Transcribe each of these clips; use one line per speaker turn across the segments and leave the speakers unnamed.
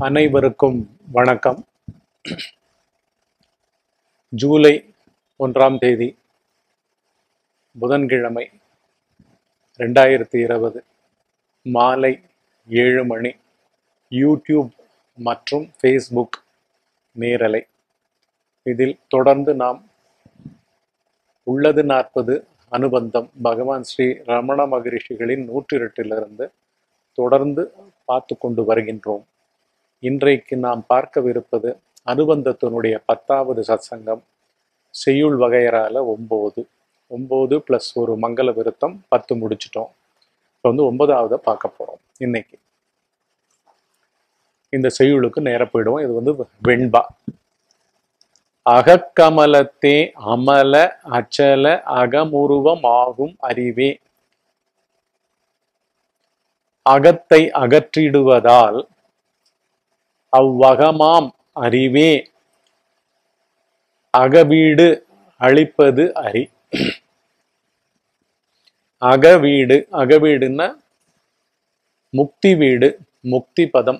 அனைவருக்கும் வணக்கம் ஜூலை ஒன்றாம் தேதி புதன்கிழமை ரெண்டாயிரத்தி இருபது மாலை ஏழு மணி யூடியூப் மற்றும் ஃபேஸ்புக் நேரலை இதில் தொடர்ந்து நாம் உள்ளது நாற்பது அனுபந்தம் பகவான் ஸ்ரீ ரமண மகரிஷிகளின் நூற்றி எட்டிலிருந்து தொடர்ந்து பார்த்து கொண்டு வருகின்றோம் இன்றைக்கு நாம் பார்க்கவிருப்பது அனுபந்தத்தினுடைய பத்தாவது சத்சங்கம் செய்யுள் வகையறால ஒம்பது ஒம்பது ப்ளஸ் ஒரு மங்கள விருத்தம் பத்து முடிச்சிட்டோம் இப்போ வந்து ஒன்பதாவதை பார்க்க போகிறோம் இன்னைக்கு இந்த செய்யுளுக்கு நேர போயிடுவோம் இது வந்து வெண்பா அகக்கமலத்தே அமல அச்சல அகமுருவமாகும் அறிவே அகத்தை அகற்றிடுவதால் அவ்வகமாம் அறிவே அகவீடு அழிப்பது அறி அகவீடு அகவீடுன்னா முக்தி வீடு முக்தி பதம்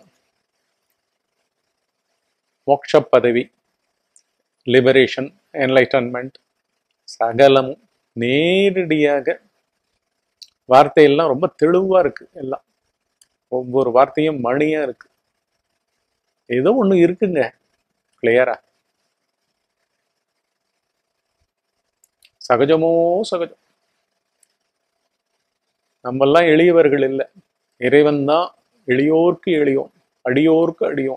மோட்ச பதவி லிபரேஷன் என்லைட்டன்மெண்ட் சகலமும் நேரடியாக வார்த்தையெல்லாம் ரொம்ப தெளிவா இருக்கு எல்லாம் ஒவ்வொரு வார்த்தையும் மணியா இருக்கு ஏதோ ஒண்ணு இருக்குங்க கிளியரா சகஜமோ சகஜம் நம்மெல்லாம் எளியவர்கள் இல்லை இறைவன் தான் எளியோர்க்கு எளியோன் அடியோர்க்கு அடியோன்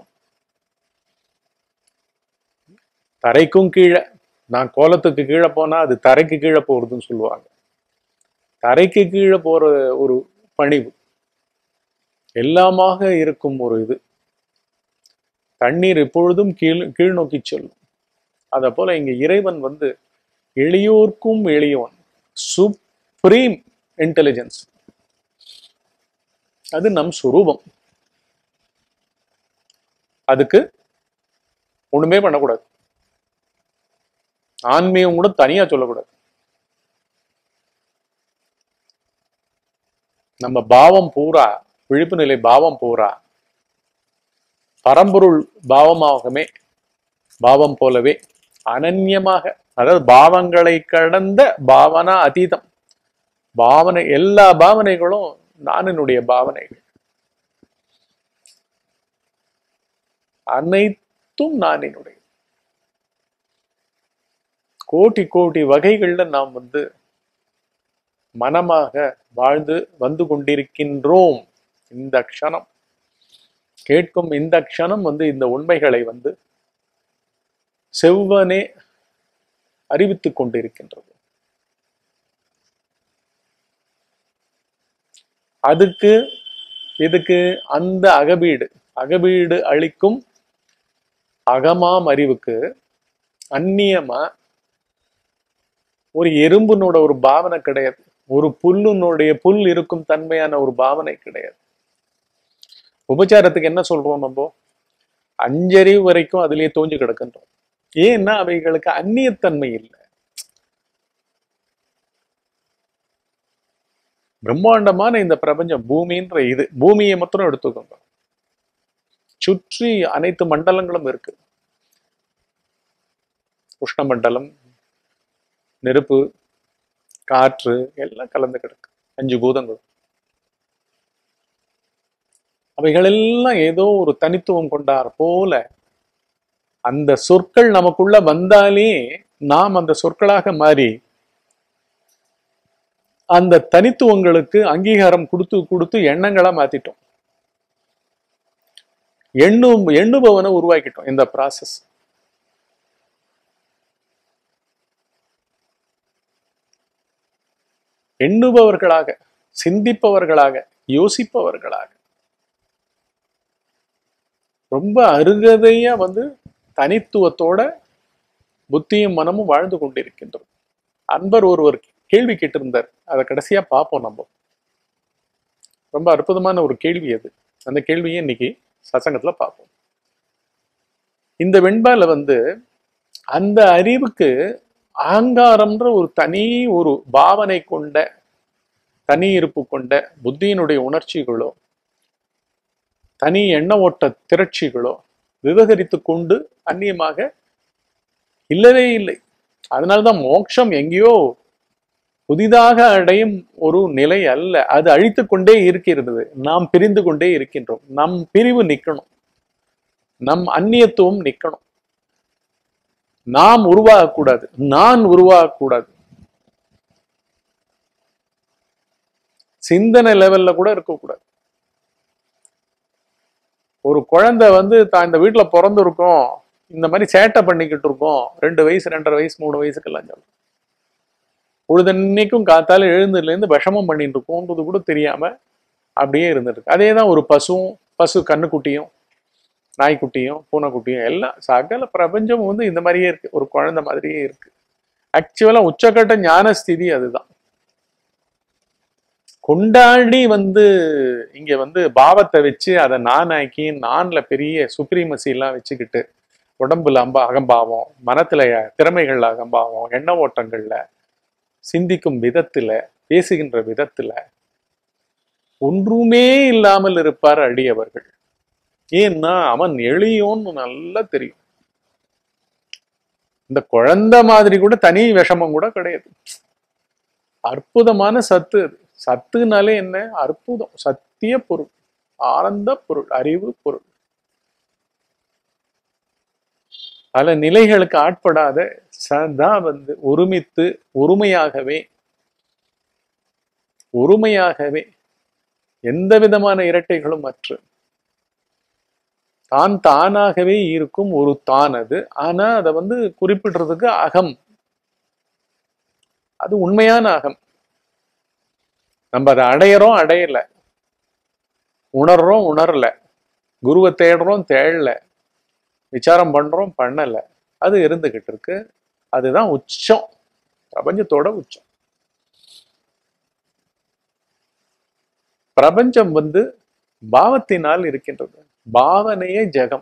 தரைக்கும் கீழே நான் கோலத்துக்கு கீழே போனா அது தரைக்கு கீழே போறதுன்னு சொல்லுவாங்க தரைக்கு கீழே போற ஒரு பணிவு எல்லாமாக இருக்கும் ஒரு இது தண்ணீர் எப்பொழுதும் கீழ் கீழ் நோக்கி செல்லும் அத போல இங்க இறைவன் வந்து எளியோர்க்கும் எளியோன் சுப்ரீம் இன்டெலிஜென்ஸ் அது நம் சுரூபம் அதுக்கு ஒண்ணுமே பண்ணக்கூடாது ஆன்மீகம் கூட தனியா சொல்லக்கூடாது நம்ம பாவம் பூரா விழிப்பு நிலை பாவம் பூரா பரம்பொருள் பாவமாகவே பாவம் போலவே அனன்யமாக அதாவது பாவங்களை கடந்த பாவனா அதீதம் பாவனை எல்லா பாவனைகளும் நானினுடைய பாவனைகள் அனைத்தும் நானினுடைய கோட்டி கோட்டி வகைகள்ல நாம் வந்து மனமாக வாழ்ந்து வந்து கொண்டிருக்கின்றோம் இந்த க்ஷணம் கேட்கும் இந்த க்ஷணம் வந்து இந்த உண்மைகளை வந்து செவ்வனே அறிவித்துக் கொண்டிருக்கின்றது அதுக்கு இதுக்கு அந்த அகபீடு அகபீடு அளிக்கும் அகமாம் அறிவுக்கு அந்நியமா ஒரு எறும்புனோட ஒரு பாவனை கிடையாது ஒரு புல்லுனுடைய புல் இருக்கும் தன்மையான ஒரு பாவனை கிடையாது உபச்சாரத்துக்கு என்ன சொல்றோம் நம்ம அஞ்சறிவு வரைக்கும் அதுலயே தோஞ்சு கிடக்கின்றோம் ஏன்னா அவைகளுக்கு அந்நியத்தன்மை இல்லை பிரம்மாண்டமான இந்த பிரபஞ்சம் பூமின்ற இது பூமியை மாத்திரம் எடுத்துக்கோங்க சுற்றி அனைத்து மண்டலங்களும் இருக்கு உஷ்ணமண்டலம் நெருப்பு காற்று எல்லாம் கலந்து கிடக்கு அஞ்சு பூதங்கள் அவைகளெல்லாம் ஏதோ ஒரு தனித்துவம் கொண்டார் போல அந்த சொற்கள் நமக்குள்ள வந்தாலே நாம் அந்த சொற்களாக மாறி அந்த தனித்துவங்களுக்கு அங்கீகாரம் கொடுத்து கொடுத்து எண்ணங்களா மாத்திட்டோம் எண்ணும் எண்ணுபவனை உருவாக்கிட்டோம் இந்த ப்ராசஸ் எண்ணுபவர்களாக சிந்திப்பவர்களாக யோசிப்பவர்களாக ரொம்ப அருகதையா வந்து தனித்துவத்தோட புத்தியும் மனமும் வாழ்ந்து கொண்டிருக்கின்றோம் அன்பர் ஒருவர் கேள்வி கேட்டிருந்தார் அதை கடைசியா பார்ப்போம் நம்ம ரொம்ப அற்புதமான ஒரு கேள்வி அது அந்த கேள்வியை இன்னைக்கு சசங்கத்துல பார்ப்போம் இந்த வெண்பால வந்து அந்த அறிவுக்கு அகங்காரம்ன்ற ஒரு தனி ஒரு பாவனை கொண்ட தனி இருப்பு கொண்ட புத்தியினுடைய உணர்ச்சிகளோ தனி எண்ண ஓட்ட திரட்சிகளோ விவகரித்து கொண்டு அந்நியமாக இல்லவே இல்லை அதனால்தான் மோட்சம் எங்கேயோ புதிதாக அடையும் ஒரு நிலை அல்ல அது அழித்து கொண்டே இருக்கிறது நாம் பிரிந்து கொண்டே இருக்கின்றோம் நம் பிரிவு நிக்கணும் நம் அந்நியத்துவம் நிக்கணும் நாம் உருவாகக்கூடாது நான் உருவாகக்கூடாது சிந்தனை லெவல்ல கூட இருக்கக்கூடாது ஒரு குழந்தை வந்து தான் இந்த வீட்டுல பிறந்திருக்கோம் இந்த மாதிரி சேட்டை பண்ணிக்கிட்டு இருக்கோம் ரெண்டு வயசு ரெண்டரை வயசு மூணு வயசுக்கெல்லாம் சொல்லும் பொழுதன்னைக்கும் காத்தால எழுந்ததுல இருந்து விஷமம் பண்ணிட்டு இருக்கோன்றது கூட தெரியாம அப்படியே இருந்துருக்கு அதே தான் ஒரு பசுவும் பசு கண்ணுக்குட்டியும் நாய்க்குட்டியும் பூனைக்குட்டியும் எல்லாம் சகல பிரபஞ்சம் வந்து இந்த மாதிரியே இருக்கு ஒரு குழந்தை மாதிரியே இருக்கு ஆக்சுவலா உச்சக்கட்ட ஞான ஸ்திதி அதுதான் கொண்டாடி வந்து இங்க வந்து பாவத்தை வச்சு அதை நானாக்கி நான்ல பெரிய சுப்ரீமசி எல்லாம் வச்சுக்கிட்டு உடம்புல அம்ப அகம்பாவம் மனத்துல திறமைகள்ல அகம்பாவம் எண்ண ஓட்டங்கள்ல சிந்திக்கும் விதத்துல பேசுகின்ற விதத்துல ஒன்றுமே இல்லாமல் இருப்பார் அடியவர்கள் ஏன்னா அவன் எளியோன்னு நல்லா தெரியும் இந்த குழந்தை மாதிரி கூட தனி விஷமம் கூட கிடையாது அற்புதமான சத்து அது சத்துனாலே என்ன அற்புதம் சத்திய பொருள் ஆனந்த பொருள் அறிவு பொருள் பல நிலைகளுக்கு ஆட்படாத சதா வந்து ஒருமித்து ஒருமையாகவே ஒருமையாகவே எந்த விதமான இரட்டைகளும் அற்று தான் தானாகவே இருக்கும் ஒரு தான் அது ஆனா அதை வந்து குறிப்பிடுறதுக்கு அகம் அது உண்மையான அகம் நம்ம அதை அடையிறோம் அடையல உணர்றோம் உணரல குருவை தேடுறோம் தேடல விசாரம் பண்றோம் பண்ணல அது இருந்துகிட்டு இருக்கு அதுதான் உச்சம் பிரபஞ்சத்தோட உச்சம் பிரபஞ்சம் வந்து பாவத்தினால் இருக்கின்றது பாவனையே ஜெகம்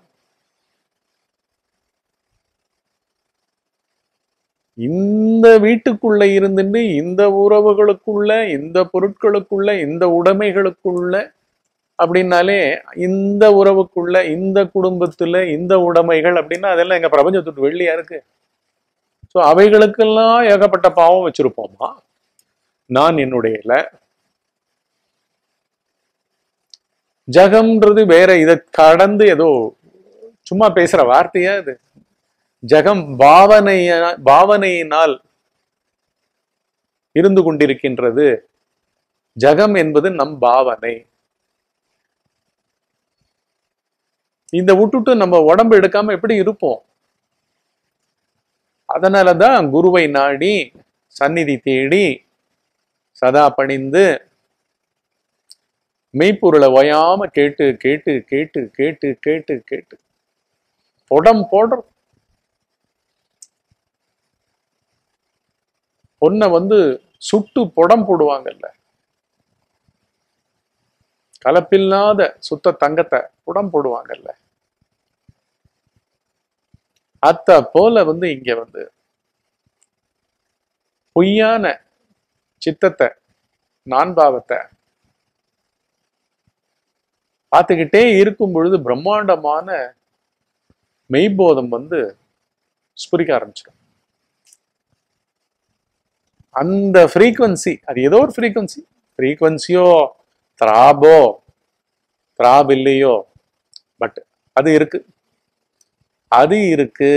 இந்த வீட்டுக்குள்ள இருந்துட்டு இந்த உறவுகளுக்குள்ள இந்த பொருட்களுக்குள்ள இந்த உடைமைகளுக்குள்ள அப்படின்னாலே இந்த உறவுக்குள்ள இந்த குடும்பத்துல இந்த உடைமைகள் அப்படின்னா அதெல்லாம் எங்க பிரபஞ்சத்துக்கு வெள்ளியா இருக்கு ஸோ அவைகளுக்கெல்லாம் ஏகப்பட்ட பாவம் வச்சிருப்போமா நான் என்னுடையல ஜகம்ன்றது வேற இதை கடந்து ஏதோ சும்மா பேசுற வார்த்தையா இது ஜகம் பாவனைய பாவனையினால் இருந்து கொண்டிருக்கின்றது ஜகம் என்பது நம் பாவனை இந்த விட்டுட்டு நம்ம உடம்பு எடுக்காம எப்படி இருப்போம் அதனாலதான் குருவை நாடி சந்நிதி தேடி சதா பணிந்து மெய்ப்பொருளை ஓயாம கேட்டு கேட்டு கேட்டு கேட்டு கேட்டு கேட்டு புடம் போடுறோம் பொண்ணை வந்து சுட்டு புடம் போடுவாங்கல்ல கலப்பில்லாத சுத்த தங்கத்தை புடம் போடுவாங்கல்ல அத்த போல வந்து இங்க வந்து பொய்யான சித்தத்தை நான்பாவத்தை பார்த்துக்கிட்டே இருக்கும் பொழுது பிரம்மாண்டமான மெய்போதம் வந்து ஸ்புரிக்க ஆரம்பிச்சிடும் அந்த ஃப்ரீக்வன்சி அது ஏதோ ஒரு ஃப்ரீக்வன்சி ஃப்ரீக்வன்சியோ திராபோ திராப் இல்லையோ பட் அது இருக்கு அது இருக்கு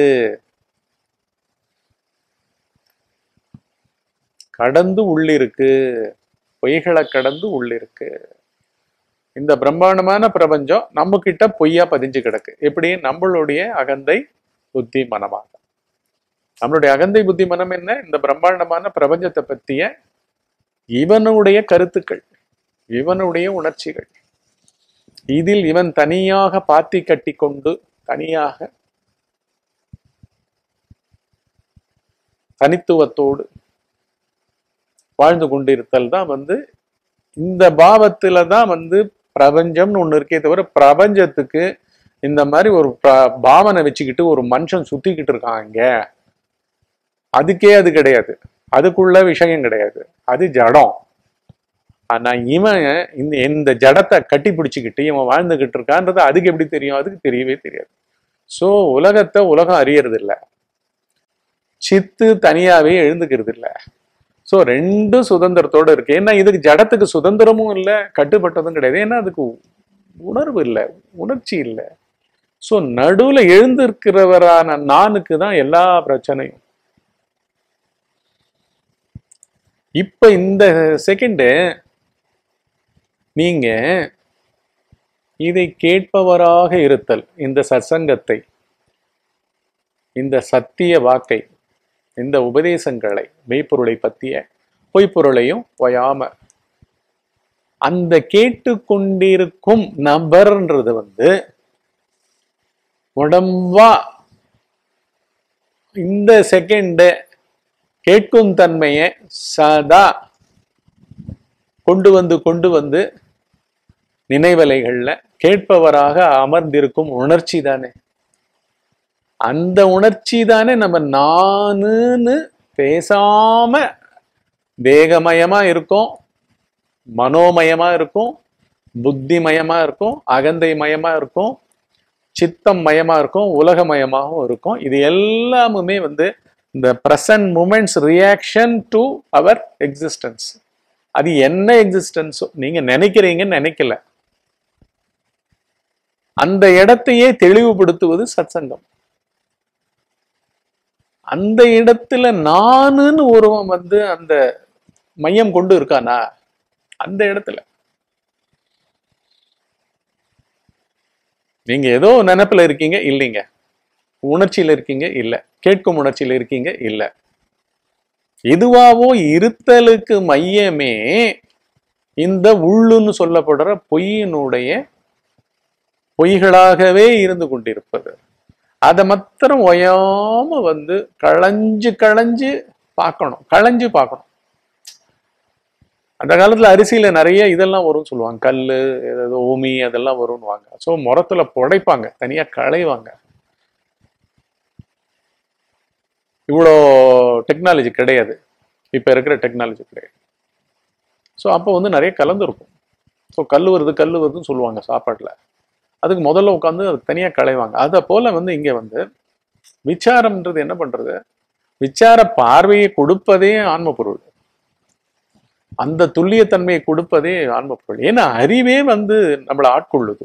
கடந்து உள்ளிருக்கு பொய்களை கடந்து உள்ளிருக்கு இந்த பிரம்மாண்டமான பிரபஞ்சம் நம்ம கிட்ட பொய்யா பதிஞ்சு கிடக்கு எப்படி நம்மளுடைய அகந்தை புத்தி மனமாக நம்மளுடைய அகந்தை புத்தி மனம் என்ன இந்த பிரம்மாண்டமான பிரபஞ்சத்தை பத்திய இவனுடைய கருத்துக்கள் இவனுடைய உணர்ச்சிகள் இதில் இவன் தனியாக பாத்தி கட்டி கொண்டு தனியாக தனித்துவத்தோடு வாழ்ந்து கொண்டிருத்தல் தான் வந்து இந்த பாவத்துல தான் வந்து பிரபஞ்சம்னு ஒண்ணு இருக்கே தவிர பிரபஞ்சத்துக்கு இந்த மாதிரி ஒரு ப- பாவனை வச்சுக்கிட்டு ஒரு மனுஷன் சுத்திக்கிட்டு இருக்காங்க அதுக்கே அது கிடையாது அதுக்குள்ள விஷயம் கிடையாது அது ஜடம் ஆனா இவன் இந்த இந்த ஜடத்தை கட்டி பிடிச்சிக்கிட்டு இவன் வாழ்ந்துகிட்டு இருக்கான்றது அதுக்கு எப்படி தெரியும் அதுக்கு தெரியவே தெரியாது சோ உலகத்தை உலகம் அறியறது இல்ல சித்து தனியாவே எழுந்துக்கிறது இல்ல சோ ரெண்டும் சுதந்திரத்தோட இருக்கு ஏன்னா இதுக்கு ஜடத்துக்கு சுதந்திரமும் இல்லை கட்டுப்பட்டதும் கிடையாது ஏன்னா அதுக்கு உணர்வு இல்லை உணர்ச்சி இல்லை சோ நடுவுல எழுந்திருக்கிறவரான நானுக்கு தான் எல்லா பிரச்சனையும் இப்ப இந்த செகண்ட் நீங்க இதை கேட்பவராக இருத்தல் இந்த சத்சங்கத்தை இந்த சத்திய வாக்கை இந்த உபதேசங்களை மெய்ப்பொருளை பத்திய பொய்ப்பொருளையும் ஒயாம அந்த கேட்டுக்கொண்டிருக்கும் நபர்ன்றது வந்து உடம்பா இந்த செகண்ட் கேட்கும் தன்மையை சதா கொண்டு வந்து கொண்டு வந்து நினைவலைகள்ல கேட்பவராக அமர்ந்திருக்கும் உணர்ச்சி தானே அந்த உணர்ச்சி தானே நம்ம நானுன்னு பேசாம தேகமயமா இருக்கும் மனோமயமா இருக்கும் புத்திமயமா இருக்கும் அகந்தை மயமா இருக்கும் சித்தம் மயமா இருக்கும் உலகமயமாகவும் இருக்கும் இது எல்லாமுமே வந்து இந்த present moments reaction to our existence அது என்ன எக்ஸிஸ்டன்ஸோ நீங்க நினைக்கிறீங்கன்னு நினைக்கல அந்த இடத்தையே தெளிவுபடுத்துவது சத்சங்கம் அந்த இடத்துல நானுன்னு ஒருவன் வந்து அந்த மையம் கொண்டு இருக்கானா அந்த இடத்துல நீங்க ஏதோ நினைப்புல இருக்கீங்க இல்லைங்க உணர்ச்சியில இருக்கீங்க இல்ல கேட்கும் உணர்ச்சியில இருக்கீங்க இல்ல எதுவாவோ இருத்தலுக்கு மையமே இந்த உள்ளுன்னு சொல்லப்படுற பொய்யினுடைய பொய்களாகவே இருந்து கொண்டிருப்பது அதை மாத்திரம் ஒயாம வந்து களைஞ்சு களைஞ்சு பார்க்கணும் களைஞ்சு பார்க்கணும் அந்த காலத்துல அரிசியில நிறைய இதெல்லாம் வரும்னு சொல்லுவாங்க கல்லு ஏதாவது ஓமி அதெல்லாம் வரும்னு வாங்க ஸோ முரத்துல புடைப்பாங்க தனியா களைவாங்க இவ்வளோ டெக்னாலஜி கிடையாது இப்போ இருக்கிற டெக்னாலஜி கிடையாது ஸோ அப்போ வந்து நிறைய கலந்துருக்கும் ஸோ கல் வருது கல் வருதுன்னு சொல்லுவாங்க சாப்பாட்டில் அதுக்கு முதல்ல உட்காந்து அதுக்கு தனியாக களைவாங்க அதை போல வந்து இங்கே வந்து விசாரம்ன்றது என்ன பண்றது விசார பார்வையை கொடுப்பதே ஆன்ம பொருள் அந்த துல்லியத்தன்மையை கொடுப்பதே ஆன்ம பொருள் ஏன்னா அறிவே வந்து நம்மளை ஆட்கொள்ளுது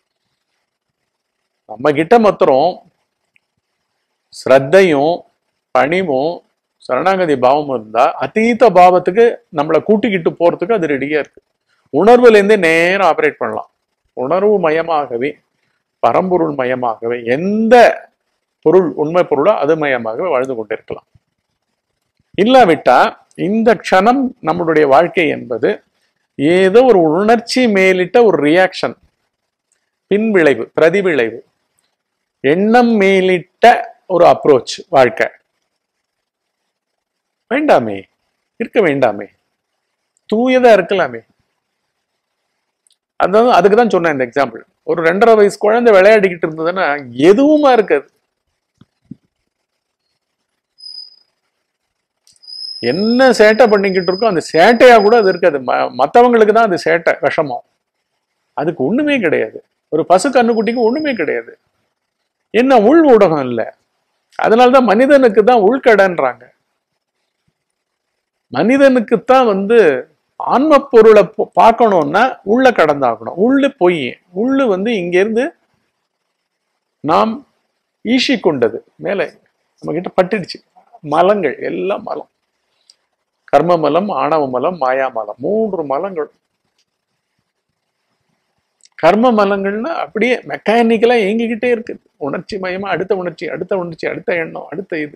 நம்ம கிட்ட மாத்திரம் ஸ்ரத்தையும் பணிவும் சரணாகதி பாவமும் இருந்தா அதீத பாவத்துக்கு நம்மளை கூட்டிக்கிட்டு போறதுக்கு அது ரெடியா இருக்கு உணர்வுல இருந்தே நேரம் ஆப்ரேட் பண்ணலாம் உணர்வு மயமாகவே பரம்பொருள் மயமாகவே எந்த பொருள் உண்மை பொருளோ அது மயமாகவே வாழ்ந்து கொண்டிருக்கலாம் இல்லாவிட்டா இந்த க்ஷணம் நம்மளுடைய வாழ்க்கை என்பது ஏதோ ஒரு உணர்ச்சி மேலிட்ட ஒரு ரியாக்ஷன் பின்விளைவு பிரதிவிளைவு எண்ணம் மேலிட்ட ஒரு அப்ரோச் வாழ்க்கை வேண்டாமே இருக்க வேண்டாமே தூயதா இருக்கலாமே அதாவது அதுக்கு தான் சொன்னேன் இந்த எக்ஸாம்பிள் ஒரு ரெண்டரை வயசு குழந்தை விளையாடிக்கிட்டு இருந்ததுன்னா எதுவுமா இருக்காது என்ன சேட்டை பண்ணிக்கிட்டு இருக்கோ அந்த சேட்டையா கூட அது இருக்காது ம- மத்தவங்களுக்கு தான் அது சேட்டை விஷமம் அதுக்கு ஒண்ணுமே கிடையாது ஒரு பசு கண்ணுக்குட்டிக்கு ஒண்ணுமே கிடையாது என்ன உள் ஊடகம் இல்லை அதனாலதான் மனிதனுக்கு தான் உள்கடன்றாங்க மனிதனுக்கு தான் வந்து ஆன்ம பொருளை ப- பார்க்கணும்னா உள்ள கடந்தாகணும் உள்ளு பொய் உள்ளு வந்து இங்கிருந்து நாம் ஈஷி கொண்டது மேலே நம்ம கிட்ட பட்டுடுச்சு மலங்கள் எல்லாம் மலம் கர்ம மலம் ஆணவ மலம் மாயா மலம் மூன்று மலங்கள் கர்ம மலங்கள்னா அப்படியே மெக்கானிக்கலா இயங்கிக்கிட்டே இருக்குது உணர்ச்சி மயமா அடுத்த உணர்ச்சி அடுத்த உணர்ச்சி அடுத்த எண்ணம் அடுத்த இது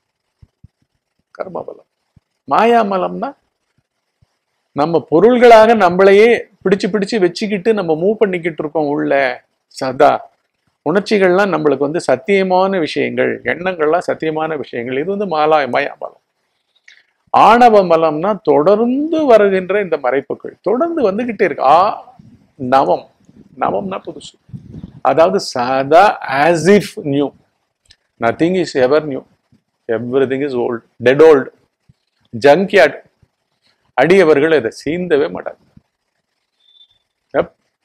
கர்ம மலம் மாயா மலம்னா நம்ம பொருள்களாக நம்மளையே பிடிச்சு பிடிச்சு வச்சுக்கிட்டு நம்ம மூவ் பண்ணிக்கிட்டு இருக்கோம் உள்ள சதா உணர்ச்சிகள்லாம் நம்மளுக்கு வந்து சத்தியமான விஷயங்கள் எண்ணங்கள்லாம் சத்தியமான விஷயங்கள் இது வந்து மாலா மாயா மலம் ஆணவ மலம்னா தொடர்ந்து வருகின்ற இந்த மறைப்புகள் தொடர்ந்து வந்துகிட்டே இருக்கு ஆ நவம் நவம்னா புதுசு அதாவது சதா as if new nothing is ever new everything is old dead old junkyard அடியவர்கள் இதை சீந்தவே மாட்டாங்க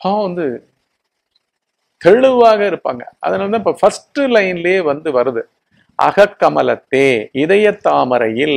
பாவம் வந்து தெளிவாக இருப்பாங்க அதனால தான் இப்போ ஃபர்ஸ்ட் லைன்லயே வந்து வருது அகக்கமலத்தே இதய தாமரையில்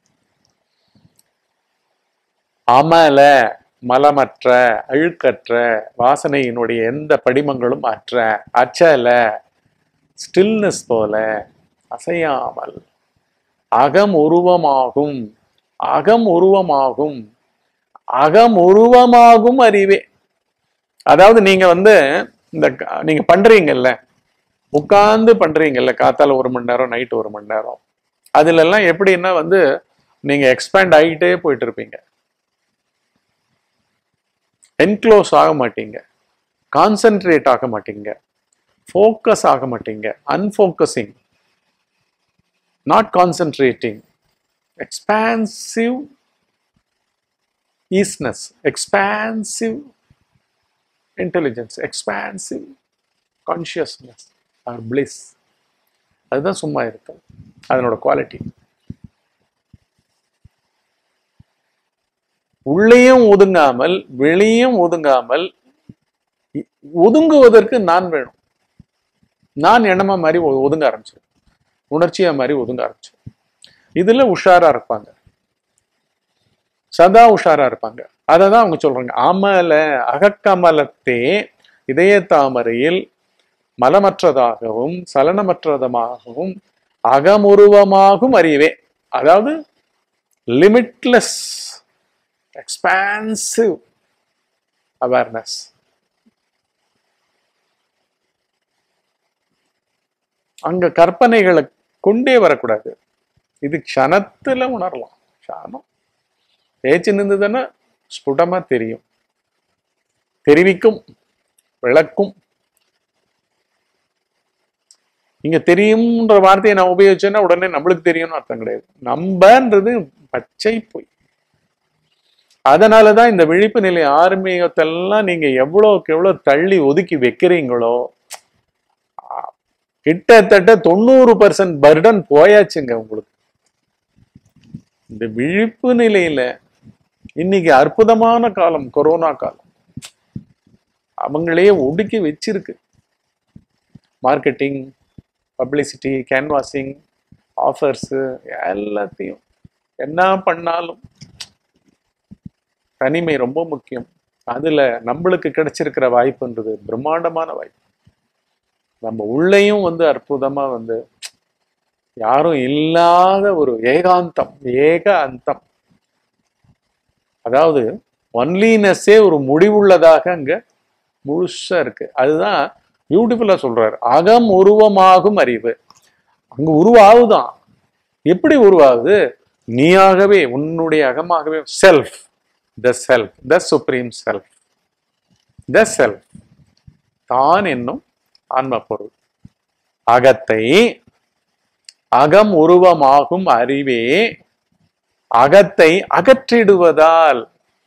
அமல மலமற்ற அழுக்கற்ற வாசனையினுடைய எந்த படிமங்களும் அற்ற அச்சல ஸ்டில்னஸ் போல அசையாமல் அகம் உருவமாகும் அகம் உருவமாகும் அகம் உருவமாகும் அறிவே அதாவது நீங்க வந்து இந்த க- நீங்க பண்றீங்கல்ல உட்கார்ந்து பண்றீங்கல்ல காத்தால ஒரு மணி நேரம் நைட் ஒரு மணி நேரம் அதுல எல்லாம் எப்படின்னா வந்து நீங்க எக்ஸ்பேண்ட் ஆகிட்டே போயிட்டு இருப்பீங்க என்க்ளோஸ் ஆக மாட்டீங்க கான்சென்ட்ரேட் ஆக மாட்டீங்க ஃபோக்கஸ் ஆக மாட்டீங்க unfocusing not concentrating expansive isness expansive intelligence expansive consciousness are bliss அதுதான் சும்மா இருக்கு அதனோட குவாலிட்டி உள்ளேயும் ஒதுங்காமல் வெளியும் ஒதுங்காமல் இ- ஒதுங்குவதற்கு நான் வேணும் நான் எண்ணமா மாதிரி ஒ- ஒதுங்க ஆரம்பிச்சிடும் உணர்ச்சியா மாதிரி ஒதுங்க ஆரம்பிச்சிடும் இதுல உஷாரா இருப்பாங்க சதா உஷாரா இருப்பாங்க அதை தான் அவங்க சொல்றாங்க அமல அகக்கமலத்தே இதய தாமரையில் மலமற்றதாகவும் சலனமற்றதமாகவும் அகமுருவமாகும் அறிவே அதாவது லிமிட்லெஸ் எக்ஸ்பான்சிவ் அவேர்னஸ் அங்க கற்பனைகளை கொண்டே வரக்கூடாது இது க்ஷணத்துல உணரலாம் க்ஷணம் பேச்சு நின்றுதுன்னா ஸ்புடமா தெரியும் தெரிவிக்கும் விளக்கும் இங்க தெரியும்ன்ற வார்த்தையை நான் உபயோகிச்சேன்னா உடனே நம்மளுக்கு தெரியும்னு அர்த்தம் கிடையாது நம்பன்றது பச்சை பொய் அதனாலதான் இந்த விழிப்பு நிலை ஆன்மீகத்தெல்லாம் நீங்க எவ்வளவுக்கு எவ்வளவு தள்ளி ஒதுக்கி வைக்கிறீங்களோ ஆ, கிட்டத்தட்ட தொண்ணூறு பர்சன்ட் பர்டன் போயாச்சுங்க உங்களுக்கு இந்த விழிப்பு நிலையில இன்னைக்கு அற்புதமான காலம் கொரோனா காலம் அவங்களையே ஒடுக்கி வச்சிருக்கு மார்க்கெட்டிங் பப்ளிசிட்டி கேன்வாசிங் ஆஃபர்ஸு எல்லாத்தையும் என்ன பண்ணாலும் தனிமை ரொம்ப முக்கியம் அதுல நம்மளுக்கு கிடைச்சிருக்கிற வாய்ப்புன்றது பிரம்மாண்டமான வாய்ப்பு நம்ம உள்ளேயும் வந்து அற்புதமா வந்து யாரும் இல்லாத ஒரு ஏகாந்தம் ஏக அந்தம் அதாவது ஒன்லினஸ்ஸே ஒரு முடிவுள்ளதாக அங்க முழுசா இருக்கு அதுதான் பியூட்டிஃபுல்லா சொல்றாரு அகம் உருவமாகும் அறிவு அங்க உருவாகுதான் எப்படி உருவாகுது நீயாகவே உன்னுடைய அகமாகவே self the self the supreme self the self தான் என்னும் ஆன்ம பொருள் அகத்தை அகம் உருவமாகும் அறிவே அகத்தை அகற்றிடுவதால்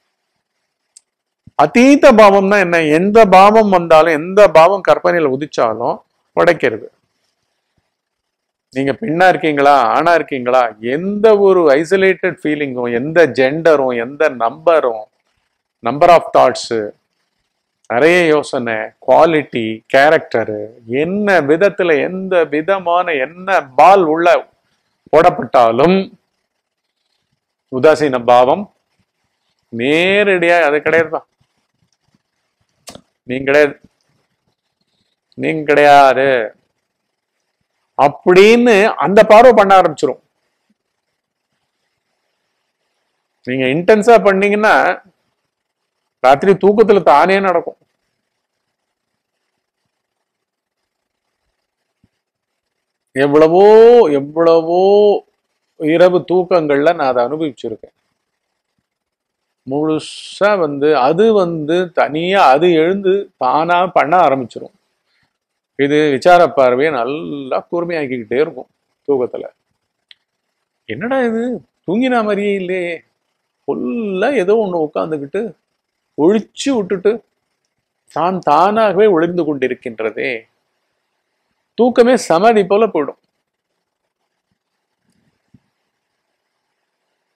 அதீத பாவம்னா என்ன எந்த பாவம் வந்தாலும் எந்த பாவம் கற்பனையில உதிச்சாலும் உடைக்கிறது நீங்க பெண்ணா இருக்கீங்களா ஆணா இருக்கீங்களா எந்த ஒரு ஐசோலேட்டட் ஃபீலிங்கும் எந்த ஜெண்டரும் எந்த நம்பரும் நம்பர் ஆஃப் தாட்ஸு நிறைய யோசனை குவாலிட்டி கேரக்டரு என்ன விதத்துல எந்த விதமான என்ன பால் உள்ள போடப்பட்டாலும் உதாசீன பாவம் நேரடியா அது கிடையாதுதான் நீங்க கிடையாது நீங்க கிடையாது அப்படின்னு அந்த பார்வை பண்ண ஆரம்பிச்சிரும் நீங்க இன்டென்ஸா பண்ணீங்கன்னா ராத்திரி தூக்கத்துல தானே நடக்கும் எவ்வளவோ எவ்வளவோ இரவு தூக்கங்கள்ல நான் அதை அனுபவிச்சிருக்கேன் முழுசா வந்து அது வந்து தனியா அது எழுந்து தானா பண்ண ஆரம்பிச்சிரும் இது விசார பார்வையை நல்லா கூர்மையாக்கிக்கிட்டே இருக்கும் தூக்கத்துல என்னடா இது தூங்கின மாதிரியே இல்லையே ஃபுல்லா ஏதோ ஒண்ணு உட்காந்துக்கிட்டு ஒழிச்சு விட்டுட்டு தான் தானாகவே ஒளிர்ந்து கொண்டிருக்கின்றதே தூக்கமே சமாதி போல போயிடும்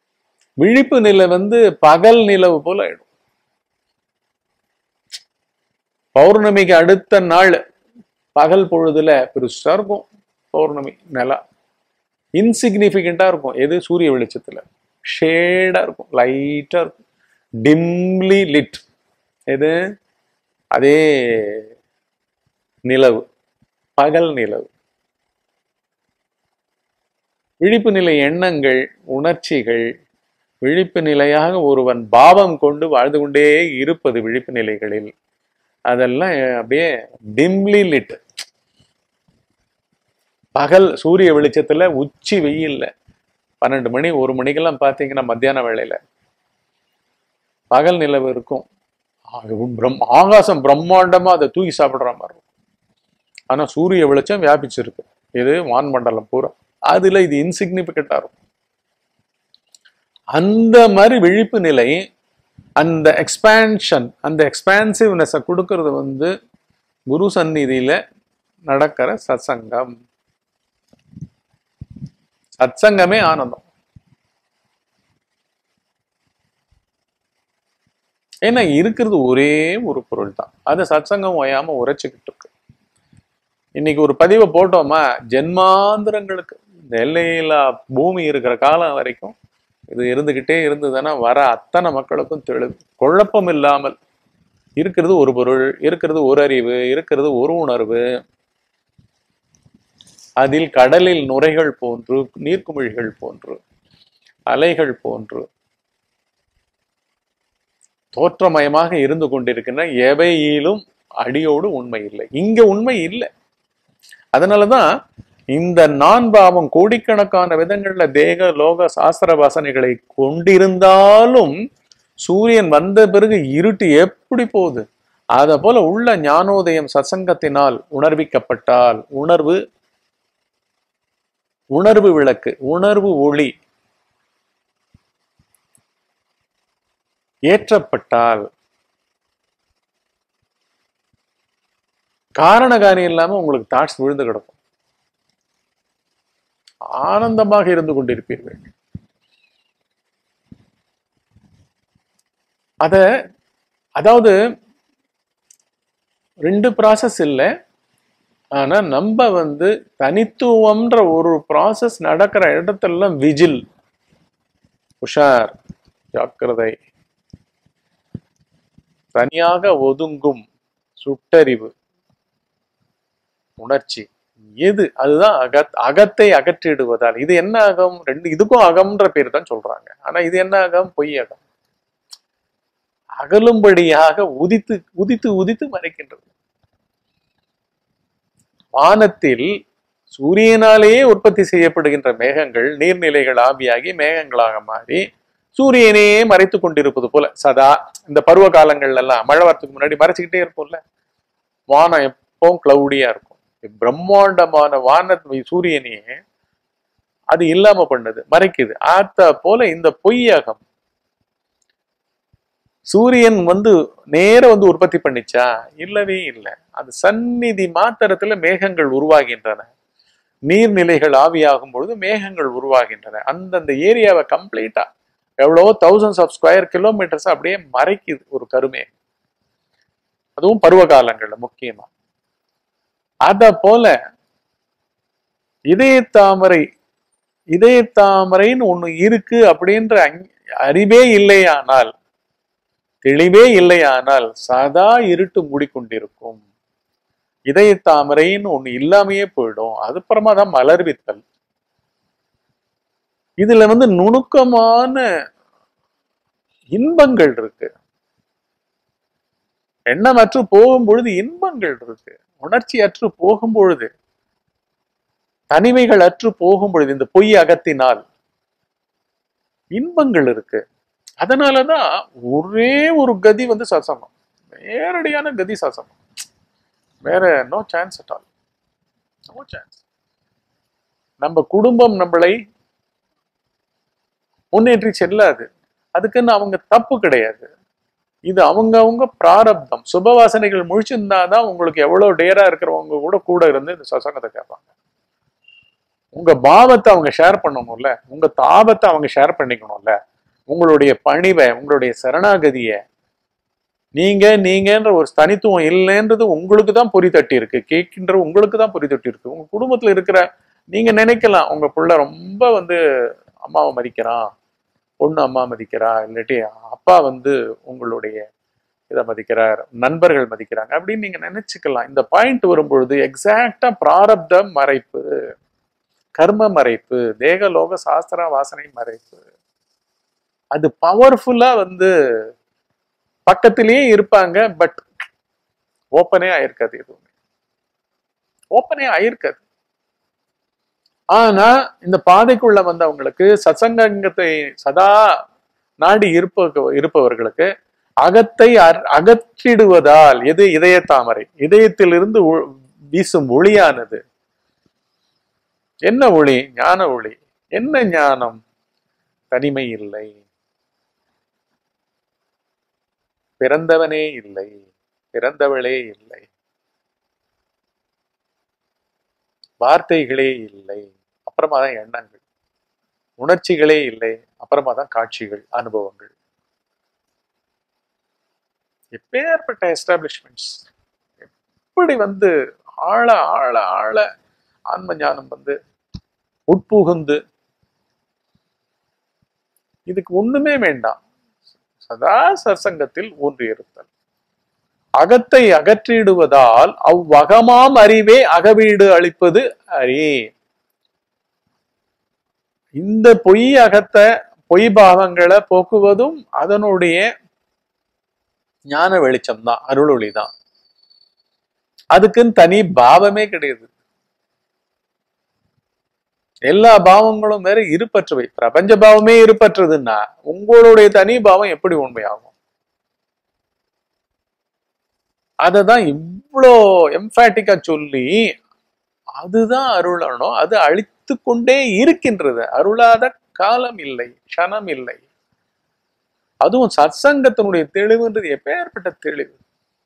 விழிப்பு நிலை வந்து பகல் நிலவு போல ஆயிடும் பௌர்ணமிக்கு அடுத்த நாள் பகல் பொழுதுல பெருசா இருக்கும் பௌர்ணமி நிலா இன்சிக்னிஃபிகண்டா இருக்கும் எது சூரிய வெளிச்சத்துல ஷேடா இருக்கும் லைட்டா இருக்கும் டிம்லி லிட் எது அதே நிலவு பகல் நிலவு விழிப்பு நிலை எண்ணங்கள் உணர்ச்சிகள் விழிப்பு நிலையாக ஒருவன் பாவம் கொண்டு வாழ்ந்து கொண்டே இருப்பது விழிப்பு நிலைகளில் அதெல்லாம் அப்படியே டிம்லி லிட் பகல் சூரிய வெளிச்சத்துல உச்சி வெயில்ல பன்னெண்டு மணி ஒரு மணிக்கெல்லாம் பார்த்தீங்கன்னா மத்தியான வேளையில பகல் நிலவு இருக்கும் ஆக, பிரம்- ஆகாசம் பிரம்மாண்டமா அதை தூக்கி சாப்பிடுற மாதிரி இருக்கும் ஆனா சூரிய வெளிச்சம் வியாபிச்சிருக்கு இது வான்மண்டலம் பூரா அதுல இது இன்சிக்னிபிகண்டா இருக்கும் அந்த மாதிரி விழிப்பு நிலை அந்த எக்ஸ்பான்ஷன் அந்த எக்ஸ்பான்சிவ்னஸை கொடுக்கறது வந்து குரு சந்நிதியில நடக்கிற சத்சங்கம் சத்சங்கமே ஆனந்தம் ஏன்னா இருக்கிறது ஒரே ஒரு பொருள் தான் அது சத்சங்கம் ஓயாம உரைச்சுக்கிட்டு இருக்கு இன்னைக்கு ஒரு பதிவை போட்டோமா ஜென்மாந்திரங்களுக்கு இந்த எல்லையில்லா பூமி இருக்கிற காலம் வரைக்கும் இது இருந்துகிட்டே இருந்ததுன்னா வர அத்தனை மக்களுக்கும் தெளி குழப்பம் இல்லாமல் இருக்கிறது ஒரு பொருள் இருக்கிறது ஒரு அறிவு இருக்கிறது ஒரு உணர்வு அதில் கடலில் நுரைகள் போன்று நீர்க்குமிழிகள் போன்று அலைகள் போன்று தோற்றமயமாக இருந்து கொண்டிருக்கின்ற எவையிலும் அடியோடு உண்மை இல்லை இங்க உண்மை இல்லை அதனாலதான் இந்த நான் பாவம் கோடிக்கணக்கான விதங்கள்ல தேக லோக சாஸ்திர வாசனைகளை கொண்டிருந்தாலும் சூரியன் வந்த பிறகு இருட்டு எப்படி போகுது அத போல உள்ள ஞானோதயம் சத்சங்கத்தினால் உணர்விக்கப்பட்டால் உணர்வு உணர்வு விளக்கு உணர்வு ஒளி ஏற்றப்பட்டால் காரண காரியம் இல்லாம உங்களுக்கு தாட்ஸ் விழுந்து கிடக்கும் ஆனந்தமாக இருந்து கொண்டிருப்பீர்கள் அத அதாவது ரெண்டு ப்ராசஸ் இல்லை ஆனா நம்ம வந்து தனித்துவம்ன்ற ஒரு ப்ராசஸ் நடக்கிற இடத்துல விஜில் உஷார் ஜாக்கிரதை தனியாக ஒதுங்கும் சுட்டறிவு உணர்ச்சி எது அதுதான் அகத் அகத்தை அகற்றிடுவதால் இது என்ன அகம் ரெண்டு இதுக்கும் அகம்ன்ற பேர் தான் சொல்றாங்க ஆனா இது என்ன அகம் பொய் அகம் அகலும்படியாக உதித்து உதித்து உதித்து மறைக்கின்றது வானத்தில் சூரியனாலேயே உற்பத்தி செய்யப்படுகின்ற மேகங்கள் நீர்நிலைகள் ஆவியாகி மேகங்களாக மாறி சூரியனையே மறைத்து கொண்டிருப்பது போல சதா இந்த பருவ காலங்கள்ல எல்லாம் மழை வரத்துக்கு முன்னாடி மறைச்சுக்கிட்டே இருக்கும்ல வானம் எப்பவும் கிளவுடியா இருக்கும் பிரம்மாண்டமான வான சூரியனையே அது இல்லாம பண்ணுது மறைக்குது ஆத்த போல இந்த பொய்யகம் சூரியன் வந்து நேர வந்து உற்பத்தி பண்ணிச்சா இல்லவே இல்லை அது சந்நிதி மாத்திரத்துல மேகங்கள் உருவாகின்றன நீர்நிலைகள் ஆவியாகும் பொழுது மேகங்கள் உருவாகின்றன அந்தந்த ஏரியாவை கம்ப்ளீட்டா எவ்வளவோ தௌசண்ட்ஸ் ஆஃப் ஸ்கொயர் கிலோமீட்டர்ஸ் அப்படியே மறைக்குது ஒரு கருமே அதுவும் பருவ காலங்கள்ல முக்கியமா அத போல இதய தாமரை இதய தாமரைன்னு ஒண்ணு இருக்கு அப்படின்ற அங்- அறிவே இல்லையானால் தெளிவே இல்லையானால் சதா இருட்டு மூடிக்கொண்டிருக்கும் இதய தாமரைன்னு ஒண்ணு இல்லாமையே போயிடும் அதுக்கப்புறமா தான் மலர்வித்தல் இதுல வந்து நுணுக்கமான இன்பங்கள் இருக்கு எண்ணமற்று போகும் பொழுது இன்பங்கள் இருக்கு உணர்ச்சி அற்று போகும் பொழுது தனிமைகள் அற்று போகும் பொழுது இந்த பொய் அகத்தினால் இன்பங்கள் இருக்கு அதனாலதான் ஒரே ஒரு கதி வந்து சசமம் நேரடியான கதி சசமம் வேற no chance at all no chance நம்ம குடும்பம் நம்மளை முன்னேற்றி செல்லாது அதுக்குன்னு அவங்க தப்பு கிடையாது இது அவங்க அவங்க பிராரப்தம் சுபவாசனைகள் முழிச்சிருந்தாதான் உங்களுக்கு எவ்வளவு டேரா இருக்கிறவங்க கூட கூட இருந்து இந்த சசங்கத்தை கேட்பாங்க உங்க பாவத்தை அவங்க ஷேர் பண்ணணும்ல உங்க தாபத்தை அவங்க ஷேர் பண்ணிக்கணும்ல உங்களுடைய பணிவை உங்களுடைய சரணாகதிய நீங்க நீங்கன்ற ஒரு தனித்துவம் இல்லைன்றது உங்களுக்கு தான் பொறி தட்டி இருக்கு கேட்கின்ற உங்களுக்கு தான் பொறி தட்டி இருக்கு உங்க குடும்பத்துல இருக்கிற நீங்க நினைக்கலாம் உங்க புள்ள ரொம்ப வந்து அம்மாவை மதிக்கிறான் பொண்ணு அம்மா மதிக்கிறா இல்லாட்டி அப்பா வந்து உங்களுடைய இதை மதிக்கிறார் நண்பர்கள் மதிக்கிறாங்க அப்படின்னு நீங்க நினைச்சுக்கலாம் இந்த பாயிண்ட் வரும்பொழுது எக்ஸாக்டா பிராரப்த மறைப்பு கர்ம மறைப்பு தேகலோக சாஸ்திர வாசனை மறைப்பு அது பவர்ஃபுல்லா வந்து பக்கத்திலேயே இருப்பாங்க பட் ஓப்பனே ஆயிருக்காது எதுவுமே ஓப்பனே ஆயிருக்காது ஆனா இந்த பாதைக்குள்ள வந்தவங்களுக்கு சத்சங்கத்தை சதா நாடி இருப்ப இருப்பவர்களுக்கு அகத்தை அர்- அகற்றிடுவதால் எது இதய தாமரை இதயத்திலிருந்து ஒ- வீசும் ஒளியானது என்ன ஒளி ஞான ஒளி என்ன ஞானம் தனிமை இல்லை பிறந்தவனே இல்லை பிறந்தவளே இல்லை வார்த்தைகளே இல்லை அப்புறமா தான் எண்ணங்கள் உணர்ச்சிகளே இல்லை அப்புறமா தான் காட்சிகள் அனுபவங்கள் எப்பேற்பட்ட எஸ்டாப்ளிஷ்மெண்ட்ஸ் எப்படி வந்து ஆழ ஆழ ஆழ ஆன்ம ஞானம் வந்து உட்புகுந்து இதுக்கு ஒண்ணுமே வேண்டாம் சதா சற்சங்கத்தில் ஊன்றியிருத்தல் அகத்தை அகற்றிடுவதால் அவ்வகமாம் அறிவே அகவீடு அளிப்பது அறி இந்த பொய் அகத்தை பொய் பாவங்களை போக்குவதும் அதனுடைய ஞான வெளிச்சம் தான் அருளொளி தான் அதுக்குன்னு தனி பாவமே கிடையாது எல்லா பாவங்களும் வேற இருப்பற்றவை பிரபஞ்ச பாவமே இருப்பற்றதுன்னா உங்களுடைய தனி பாவம் எப்படி உண்மையாகும் அததான் இவ்வளோ எம்பாட்டிக்கா சொல்லி அதுதான் அருளணும் அது அழித்து கொண்டே இருக்கின்றது அருளாத காலம் இல்லை க்ஷணம் இல்லை அதுவும் சத்சங்கத்தினுடைய தெளிவுன்றது எப்பேற்பட்ட தெளிவு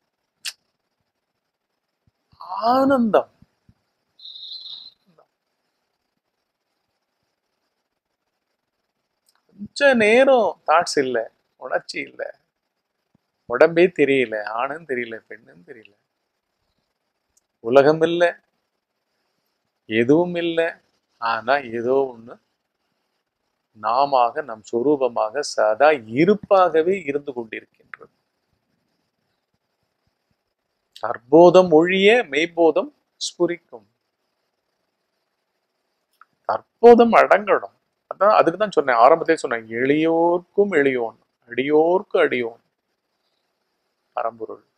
ஆனந்தம் கொஞ்ச நேரம் தாட்ஸ் இல்லை உணர்ச்சி இல்லை உடம்பே தெரியல ஆணும் தெரியல பெண்ணும் தெரியல உலகம் இல்லை எதுவும் இல்லை ஆனா ஏதோ ஒண்ணு நாமாக நம் சொரூபமாக சதா இருப்பாகவே இருந்து கொண்டிருக்கின்றது தற்போதம் ஒழிய மெய்போதம் ஸ்புரிக்கும் தற்போதம் அடங்கணும் அதான் அதுக்கு தான் சொன்னேன் ஆரம்பத்திலே சொன்னேன் எளியோர்க்கும் எளியோன் அடியோர்க்கு அடியோன் பரம்பொருள்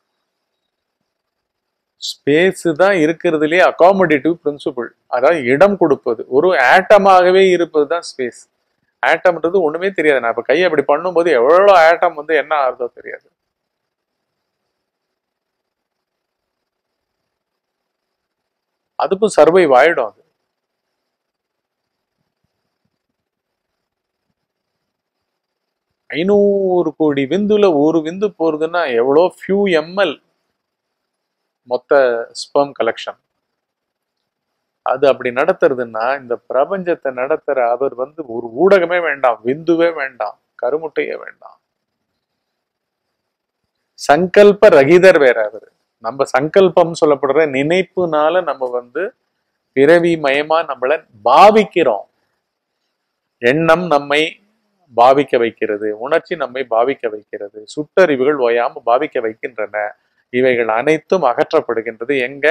ஸ்பேஸ் தான் இருக்கிறதுலே அகாமடேட்டிவ் பிரின்சிபிள் அதாவது இடம் கொடுப்பது ஒரு ஆட்டமாகவே இருப்பது தான் ஸ்பேஸ் ஆட்டம்ன்றது ஒண்ணுமே தெரியாது நான் இப்ப கையை அப்படி பண்ணும்போது எவ்வளவு ஆட்டம் வந்து என்ன ஆகுதோ தெரியாது அதுக்கும் சர்வைவ் ஆயிடும் அது ஐநூறு கோடி விந்துல ஒரு விந்து போறதுன்னா எவ்வளோ ஃபியூ எம்எல் மொத்த ஸ்பெர்ம் கலெக்ஷன் அது அப்படி நடத்துறதுன்னா இந்த பிரபஞ்சத்தை நடத்துற அவர் வந்து ஒரு ஊடகமே வேண்டாம் விந்துவே வேண்டாம் கருமுட்டையே வேண்டாம் சங்கல்ப ரகிதர் வேற அவர் நம்ம சங்கல்பம் சொல்லப்படுற நினைப்புனால நம்ம வந்து பிறவி மயமா நம்மள பாவிக்கிறோம் எண்ணம் நம்மை பாவிக்க வைக்கிறது உணர்ச்சி நம்மை பாவிக்க வைக்கிறது சுட்டறிவுகள் ஓயாம பாவிக்க வைக்கின்றன இவைகள் அனைத்தும் அகற்றப்படுகின்றது எங்க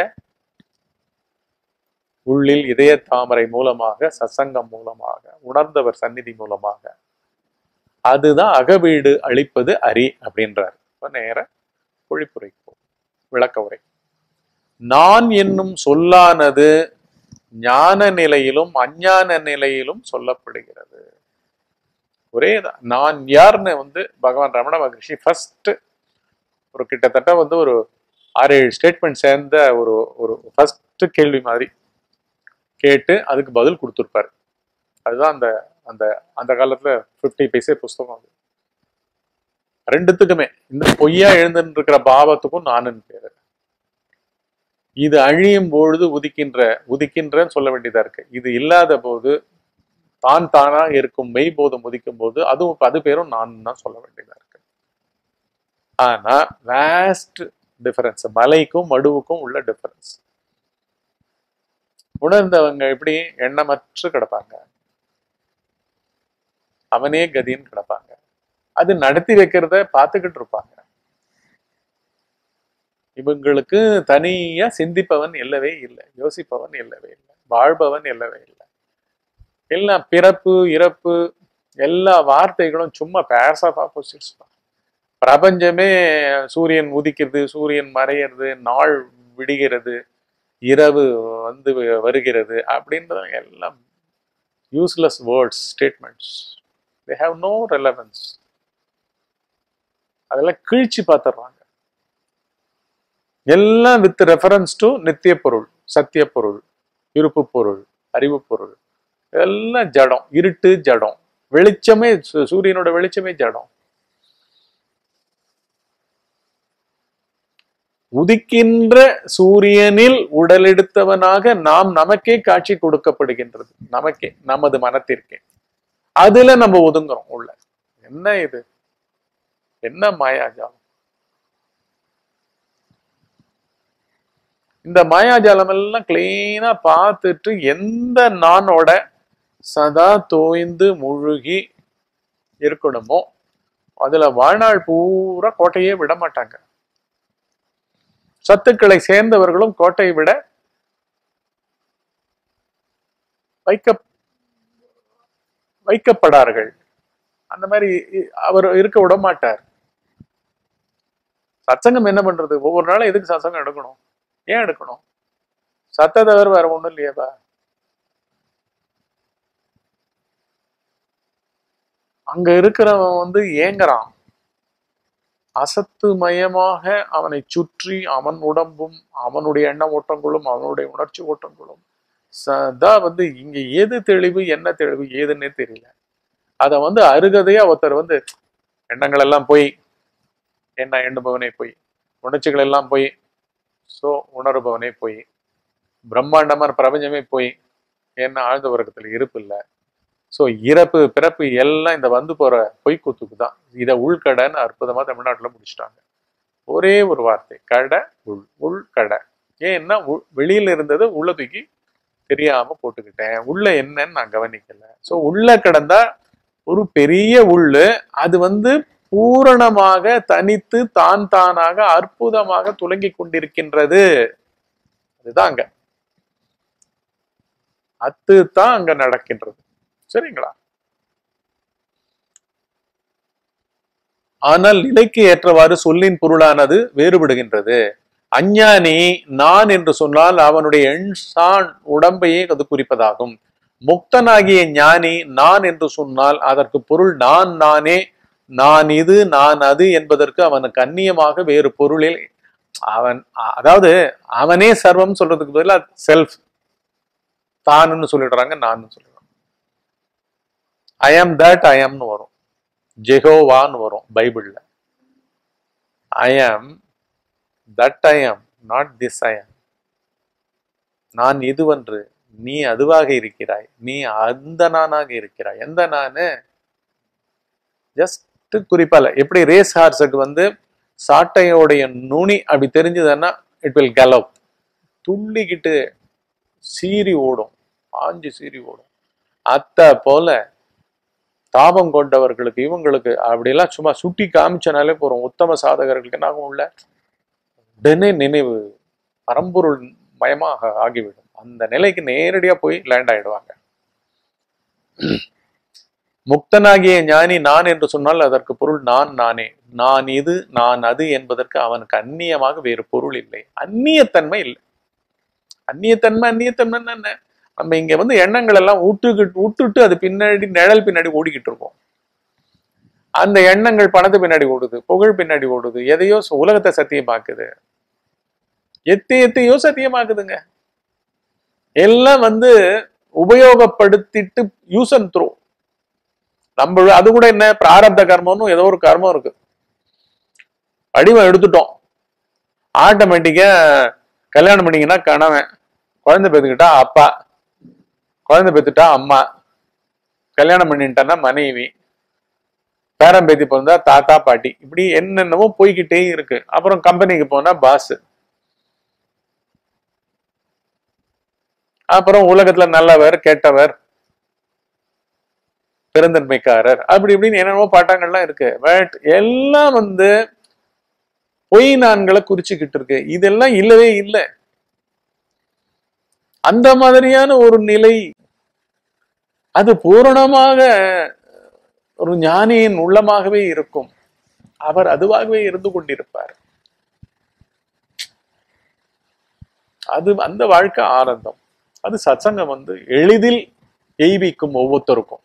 உள்ளில் இதய தாமரை மூலமாக சசங்கம் மூலமாக உணர்ந்தவர் சந்நிதி மூலமாக அதுதான் அகவீடு அளிப்பது அரி அப்படின்றார் இப்ப நேர பொழிப்புரைப்போம் விளக்க உரை நான் என்னும் சொல்லானது ஞான நிலையிலும் அஞ்ஞான நிலையிலும் சொல்லப்படுகிறது ஒரே தான் நான் யாருன்னு வந்து பகவான் ரமண மகரிஷி ஃபர்ஸ்ட் ஒரு கிட்டத்தட்ட வந்து ஒரு ஆறு ஏழு ஸ்டேட்மெண்ட் சேர்ந்த ஒரு ஒரு ஃபர்ஸ்ட் கேள்வி மாதிரி கேட்டு அதுக்கு பதில் கொடுத்துருப்பாரு அதுதான் அந்த அந்த அந்த காலத்துல ஃபிஃப்டி பைசே புஸ்தகம் அது ரெண்டுத்துக்குமே இந்த பொய்யா எழுந்துன்னு இருக்கிற பாவத்துக்கும் நானுன்னு பேரு இது அழியும் பொழுது உதிக்கின்ற உதிக்கின்றன்னு சொல்ல வேண்டியதா இருக்கு இது இல்லாத போது தான் தானா இருக்கும் மெய் போதம் உதிக்கும் போது அதுவும் அது பேரும் நான் தான் சொல்ல வேண்டியதா இருக்கு ஆனா வேஸ்ட் டிஃபரன்ஸ் மலைக்கும் மடுவுக்கும் உள்ள டிஃபரன்ஸ் உணர்ந்தவங்க எப்படி எண்ணமற்று கிடப்பாங்க அவனே கதின்னு கிடப்பாங்க அது நடத்தி வைக்கிறத பார்த்துக்கிட்டு இருப்பாங்க இவங்களுக்கு தனியா சிந்திப்பவன் இல்லவே இல்லை யோசிப்பவன் இல்லவே இல்லை வாழ்பவன் இல்லவே இல்லை எல்லாம் பிறப்பு இறப்பு எல்லா வார்த்தைகளும் சும்மா பேர்ஸ் ஆஃப் ஆப்போசிட்ஸ் பிரபஞ்சமே சூரியன் உதிக்கிறது சூரியன் மறையிறது நாள் விடுகிறது இரவு வந்து வருகிறது அப்படின்றது எல்லாம் useless words statements they have no relevance அதெல்லாம் கிழிச்சு பார்த்துடுறாங்க எல்லாம் வித் ரெஃபரன்ஸ் டு நித்திய பொருள் சத்திய பொருள் இருப்பு பொருள் அறிவு பொருள் எல்லாம் ஜடம் இருட்டு ஜடம் வெளிச்சமே சு- சூரியனோட வெளிச்சமே ஜடம் உதிக்கின்ற சூரியனில் உடலெடுத்தவனாக நாம் நமக்கே காட்சி கொடுக்கப்படுகின்றது நமக்கே நமது மனத்திற்கே அதுல நம்ம ஒதுங்குறோம் உள்ள என்ன இது என்ன மாயாஜாலம் இந்த மாயாஜாலம் எல்லாம் கிளீனா பார்த்துட்டு எந்த நானோட சதா தோய்ந்து முழுகி இருக்கணுமோ அதுல வாழ்நாள் பூரா கோட்டையே விட மாட்டாங்க சத்துக்களை சேர்ந்தவர்களும் கோட்டையை விட வைக்க வைக்கப்படார்கள் அந்த மாதிரி அவர் இருக்க விட மாட்டார் சத்சங்கம் என்ன பண்றது ஒவ்வொரு நாளும் எதுக்கு சத்சங்கம் எடுக்கணும் ஏன் எடுக்கணும் சத்த தவிர வேற ஒண்ணும் இல்லையாப்பா அங்க இருக்கிறவன் வந்து ஏங்குறான் அசத்து மயமாக அவனை சுற்றி அவன் உடம்பும் அவனுடைய எண்ண ஓட்டங்களும் அவனுடைய உணர்ச்சி ஓட்டங்களும் சதா வந்து இங்க எது தெளிவு என்ன தெளிவு ஏதுன்னே தெரியல அத வந்து அருகதையா ஒருத்தர் வந்து எண்ணங்கள் எல்லாம் போய் என்ன எண்ணுபவனே போய் உணர்ச்சிகள் எல்லாம் போய் சோ உணர்பவனே போய் பிரம்மாண்டமான பிரபஞ்சமே போய் என்ன ஆழ்ந்த உறக்கத்துல இருப்பு இல்லை ஸோ இறப்பு பிறப்பு எல்லாம் இந்த வந்து போற பொய்க்கூத்துக்கு தான் இதை உள்கடைன்னு அற்புதமா தமிழ்நாட்டுல முடிச்சிட்டாங்க ஒரே ஒரு வார்த்தை கடை உள் உள்கடை ஏன்னா உள்- வெளியில இருந்தது உள்ள தூக்கி தெரியாம போட்டுக்கிட்டேன் உள்ள என்னன்னு நான் கவனிக்கல ஸோ உள்ள கடந்தா ஒரு பெரிய உள்ளு அது வந்து பூரணமாக தனித்து தான் தானாக அற்புதமாக துலங்கி கொண்டிருக்கின்றது அதுதான் அங்க அத்து தான் அங்க நடக்கின்றது சரிங்களா ஆனால் நிலைக்கு ஏற்றவாறு சொல்லின் பொருளானது வேறுபடுகின்றது அஞ்ஞானி நான் என்று சொன்னால் அவனுடைய எண் சான் உடம்பையே அது குறிப்பதாகும் முக்தனாகிய ஞானி நான் என்று சொன்னால் அதற்கு பொருள் நான் நானே நான் இது நான் அது என்பதற்கு அவனுக்கு அந்நியமாக வேறு பொருளில் அவன் அதாவது அவனே சர்வம் சொல்றதுக்கு பதிலா செல்ஃப் தான்னு சொல்லிடுறாங்க நான் சொல்லிடுறாங்க ஐ ஆம் தட் ஐ ஆம்னு வரும் ஜெகோவான்னு வரும் பைபிள்ல ஐ ஆம் that I am not this I ஆம் நான் இதுவன்று நீ அதுவாக இருக்கிறாய் நீ அந்த நானாக இருக்கிறாய் எந்த நானு ஜஸ்ட் குறிப்பால எப்படி ரேஸ் ஹார்ஸுக்கு வந்து சாட்டையோடைய நுனி அப்படி தெரிஞ்சதுன்னா இட் வில் கலவ் துள்ளிக்கிட்டு சீறி ஓடும் ஆஞ்சு சீறி ஓடும் அத்த போல தாபம் கொண்டவர்களுக்கு இவங்களுக்கு அப்படியெல்லாம் சும்மா சுட்டி காமிச்சனாலே போறோம் உத்தம சாதகர்களுக்கு என்ன ஆகும் உள்ள உடனே நினைவு பரம்பொருள் மயமாக ஆகிவிடும் அந்த நிலைக்கு நேரடியா போய் லேண்ட் ஆயிடுவாங்க முக்தனாகிய ஞானி நான் என்று சொன்னால் அதற்கு பொருள் நான் நானே நான் இது நான் அது என்பதற்கு அவனுக்கு அந்நியமாக வேறு பொருள் இல்லை அந்நியத்தன்மை இல்லை அந்நியத்தன்மை அந்நியத்தன்மை என்ன நம்ம இங்க வந்து எண்ணங்கள் எல்லாம் விட்டுக்கிட்டு விட்டுட்டு அது பின்னாடி நிழல் பின்னாடி ஓடிக்கிட்டு இருக்கோம் அந்த எண்ணங்கள் பணத்து பின்னாடி ஓடுது புகழ் பின்னாடி ஓடுது எதையோ ச- உலகத்தை சத்தியமாக்குது எத்தை எத்தையோ சத்தியமாக்குதுங்க எல்லாம் வந்து உபயோகப்படுத்திட்டு யூஸ் அண்ட் த்ரோ நம்ம அது கூட என்ன பிராரப்த கர்மம்னு ஏதோ ஒரு கர்மம் இருக்கு வடிவம் எடுத்துட்டோம் ஆட்டோமேட்டிக்கா கல்யாணம் பண்ணீங்கன்னா கணவன் குழந்தை பெற்றுக்கிட்டா அப்பா குழந்தை பெற்றுட்டா அம்மா கல்யாணம் பண்ணிட்டான்னா மனைவி பேரம்பேத்தி பிறந்தா தாத்தா பாட்டி இப்படி என்னென்னவோ போய்கிட்டே இருக்கு அப்புறம் கம்பெனிக்கு போனா பாஸ் அப்புறம் உலகத்துல நல்லவர் கெட்டவர் பெருந்தன்மைக்காரர் அப்படி இப்படின்னு என்னென்னவோ பாட்டங்கள்லாம் இருக்கு பட் எல்லாம் வந்து பொய் நான்களை குறிச்சுக்கிட்டு இருக்கு இதெல்லாம் இல்லவே இல்லை அந்த மாதிரியான ஒரு நிலை அது பூரணமாக ஒரு ஞானியின் உள்ளமாகவே இருக்கும் அவர் அதுவாகவே இருந்து கொண்டிருப்பார் அது அந்த வாழ்க்கை ஆனந்தம் அது சத்சங்கம் வந்து எளிதில் எய்விக்கும் ஒவ்வொருத்தருக்கும்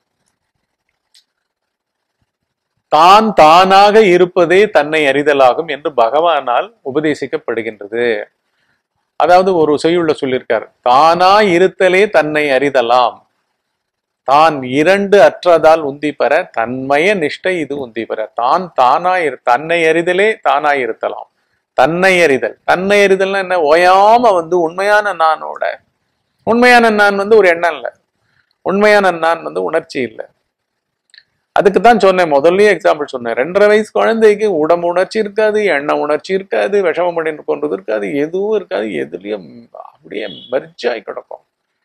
தான் தானாக இருப்பதே தன்னை அறிதலாகும் என்று பகவானால் உபதேசிக்கப்படுகின்றது அதாவது ஒரு செய்யுள்ள சொல்லியிருக்கார் தானா இருத்தலே தன்னை அறிதலாம் தான் இரண்டு அற்றதால் உந்தி பெற தன்மய நிஷ்டை இது உந்தி பெற தான் தானாய் இரு- தன்னை அறிதலே தானாய் இருத்தலாம் தன்னை அறிதல் தன்னை அறிதல்னா என்ன ஓயாம வந்து உண்மையான நானோட உண்மையான நான் வந்து ஒரு எண்ணம் இல்லை உண்மையான நான் வந்து உணர்ச்சி இல்லை அதுக்கு தான் சொன்னேன் முதல்லயே எக்ஸாம்பிள் சொன்னேன் ரெண்டரை வயசு குழந்தைக்கு உடம்பு உணர்ச்சி இருக்காது எண்ணெய் உணர்ச்சி இருக்காது விஷமம் பண்ணி கொண்டது இருக்காது எதுவும் இருக்காது எதுலயும் அப்படியே மெர்ஜாய் கிடக்கும்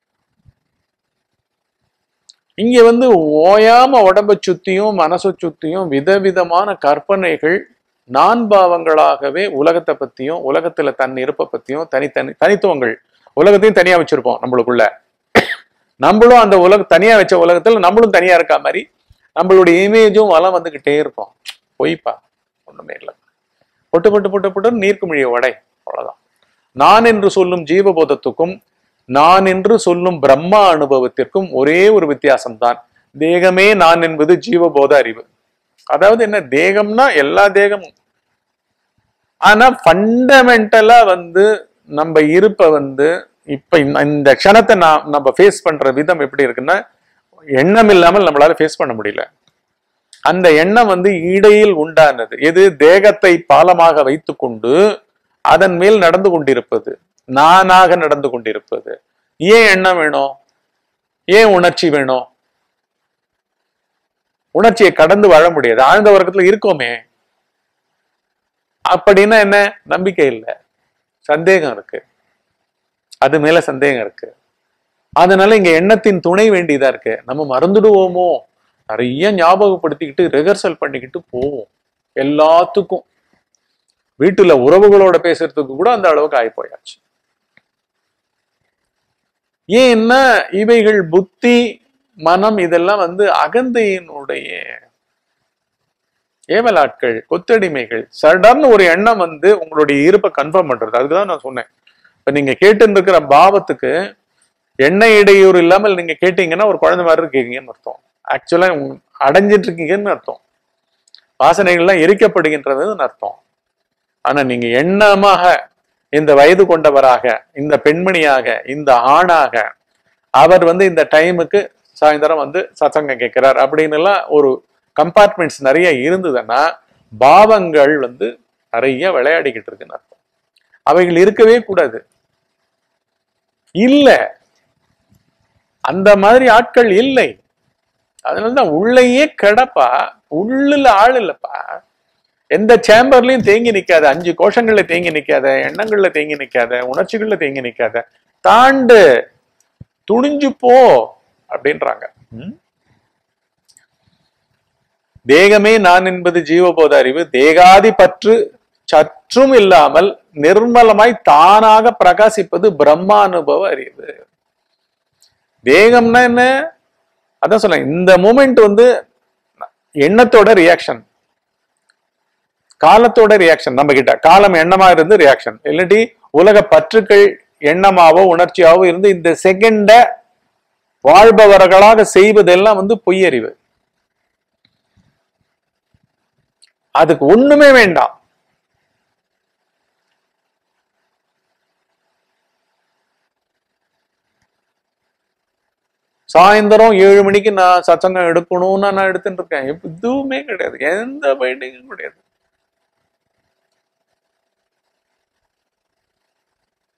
இங்க வந்து ஓயாம உடம்ப சுத்தியும் மனசை சுத்தியும் விதவிதமான கற்பனைகள் நான் பாவங்களாகவே உலகத்தை பத்தியும் உலகத்துல தன் இருப்பை பத்தியும் தனித்தனி தனித்துவங்கள் உலகத்தையும் தனியா வச்சிருப்போம் நம்மளுக்குள்ள நம்மளும் அந்த உலக தனியா வச்ச உலகத்துல நம்மளும் தனியா இருக்கா மாதிரி நம்மளுடைய இமேஜும் வளம் வந்துகிட்டே இருக்கும் பொய்ப்பா ஒண்ணுமே இல்லை பொட்டு பொட்டு பொட்டு பொட்டு நீர்க்குமிழிய உடை அவ்வளவுதான் நான் என்று சொல்லும் ஜீவபோதத்துக்கும் நான் என்று சொல்லும் பிரம்மா அனுபவத்திற்கும் ஒரே ஒரு வித்தியாசம்தான் தேகமே நான் என்பது ஜீவபோத அறிவு அதாவது என்ன தேகம்னா எல்லா தேகமும் ஆனா ஃபண்டமெண்டலா வந்து நம்ம இருப்ப வந்து இப்ப இந்த- இந்த க்ஷணத்தை நான் நம்ம ஃபேஸ் பண்ற விதம் எப்படி இருக்குன்னா எண்ணம் இல்லாமல் நம்மளால ஃபேஸ் பண்ண முடியல அந்த எண்ணம் வந்து இடையில் உண்டானது எது தேகத்தை பாலமாக வைத்துக்கொண்டு அதன் மேல் நடந்து கொண்டிருப்பது நானாக நடந்து கொண்டிருப்பது ஏன் எண்ணம் வேணும் ஏன் உணர்ச்சி வேணும் உணர்ச்சியை கடந்து வாழ முடியாது ஆழ்ந்த உறக்கத்துல இருக்கோமே அப்படின்னா என்ன நம்பிக்கை இல்லை சந்தேகம் இருக்கு அது மேல சந்தேகம் இருக்கு அதனால இங்க எண்ணத்தின் துணை வேண்டியதா இருக்கு நம்ம மறந்துடுவோமோ நிறைய ஞாபகப்படுத்திக்கிட்டு ரிஹர்சல் பண்ணிக்கிட்டு போவோம் எல்லாத்துக்கும் வீட்டுல உறவுகளோட பேசுறதுக்கு கூட அந்த அளவுக்கு ஆகி போயாச்சு ஏன்னா இவைகள் புத்தி மனம் இதெல்லாம் வந்து அகந்தையினுடைய ஏவலாட்கள் கொத்தடிமைகள் சடர்னு ஒரு எண்ணம் வந்து உங்களுடைய இருப்பை கன்ஃபார்ம் பண்றது அதுக்குதான் நான் சொன்னேன் இப்ப நீங்க கேட்டு இருக்கிற பாவத்துக்கு எண்ணெய் இடையூறு இல்லாமல் நீங்க கேட்டீங்கன்னா ஒரு குழந்தை மாதிரி இருக்கீங்கன்னு அர்த்தம் ஆக்சுவலா அடைஞ்சிட்டு இருக்கீங்கன்னு அர்த்தம் வாசனைகள்லாம் எரிக்கப்படுகின்றதுன்னு அர்த்தம் ஆனா நீங்க எண்ணமாக இந்த வயது கொண்டவராக இந்த பெண்மணியாக இந்த ஆணாக அவர் வந்து இந்த டைமுக்கு சாயந்தரம் வந்து சத்சங்கம் கேட்கிறார் அப்படின்னு எல்லாம் ஒரு கம்பார்ட்மெண்ட்ஸ் நிறைய இருந்ததுன்னா பாவங்கள் வந்து நிறைய விளையாடிக்கிட்டு இருக்குன்னு அர்த்தம் அவைகள் இருக்கவே கூடாது இல்ல அந்த மாதிரி ஆட்கள் இல்லை அதனாலதான் உள்ளேயே கிடப்பா உள்ளுல ஆள் இல்லப்பா எந்த சேம்பர்லயும் தேங்கி நிக்காத அஞ்சு கோஷங்கள்ல தேங்கி நிக்காத எண்ணங்கள்ல தேங்கி நிக்காத உணர்ச்சிகள்ல தேங்கி நிக்காத தாண்டு துணிஞ்சு போ அப்படின்றாங்க ம்? தேகமே நான் என்பது ஜீவபோத அறிவு தேகாதி பற்று சற்றும் இல்லாமல் நிர்மலமாய் தானாக பிரகாசிப்பது பிரம்மானுபவ அறிவு தேகம்னா என்ன அதான் சொல்றேன் இந்த மூமெண்ட் வந்து எண்ணத்தோட ரியாக்ஷன் காலத்தோட ரியாக்ஷன் நம்ம கிட்ட காலம் எண்ணமா இருந்து ரியாக்ஷன் இல்லாட்டி உலக பற்றுக்கள் எண்ணமாவோ உணர்ச்சியாவோ இருந்து இந்த செகண்ட வாழ்பவர்களாக செய்வதெல்லாம் வந்து பொய்யறிவு அதுக்கு ஒண்ணுமே வேண்டாம் சாயந்தரம் ஏழு மணிக்கு நான் சச்சங்கம் எடுக்கணும்னு நான் எடுத்துட்டு இருக்கேன் இப்ப எதுவுமே கிடையாது எந்த பைண்டிங்கும் கிடையாது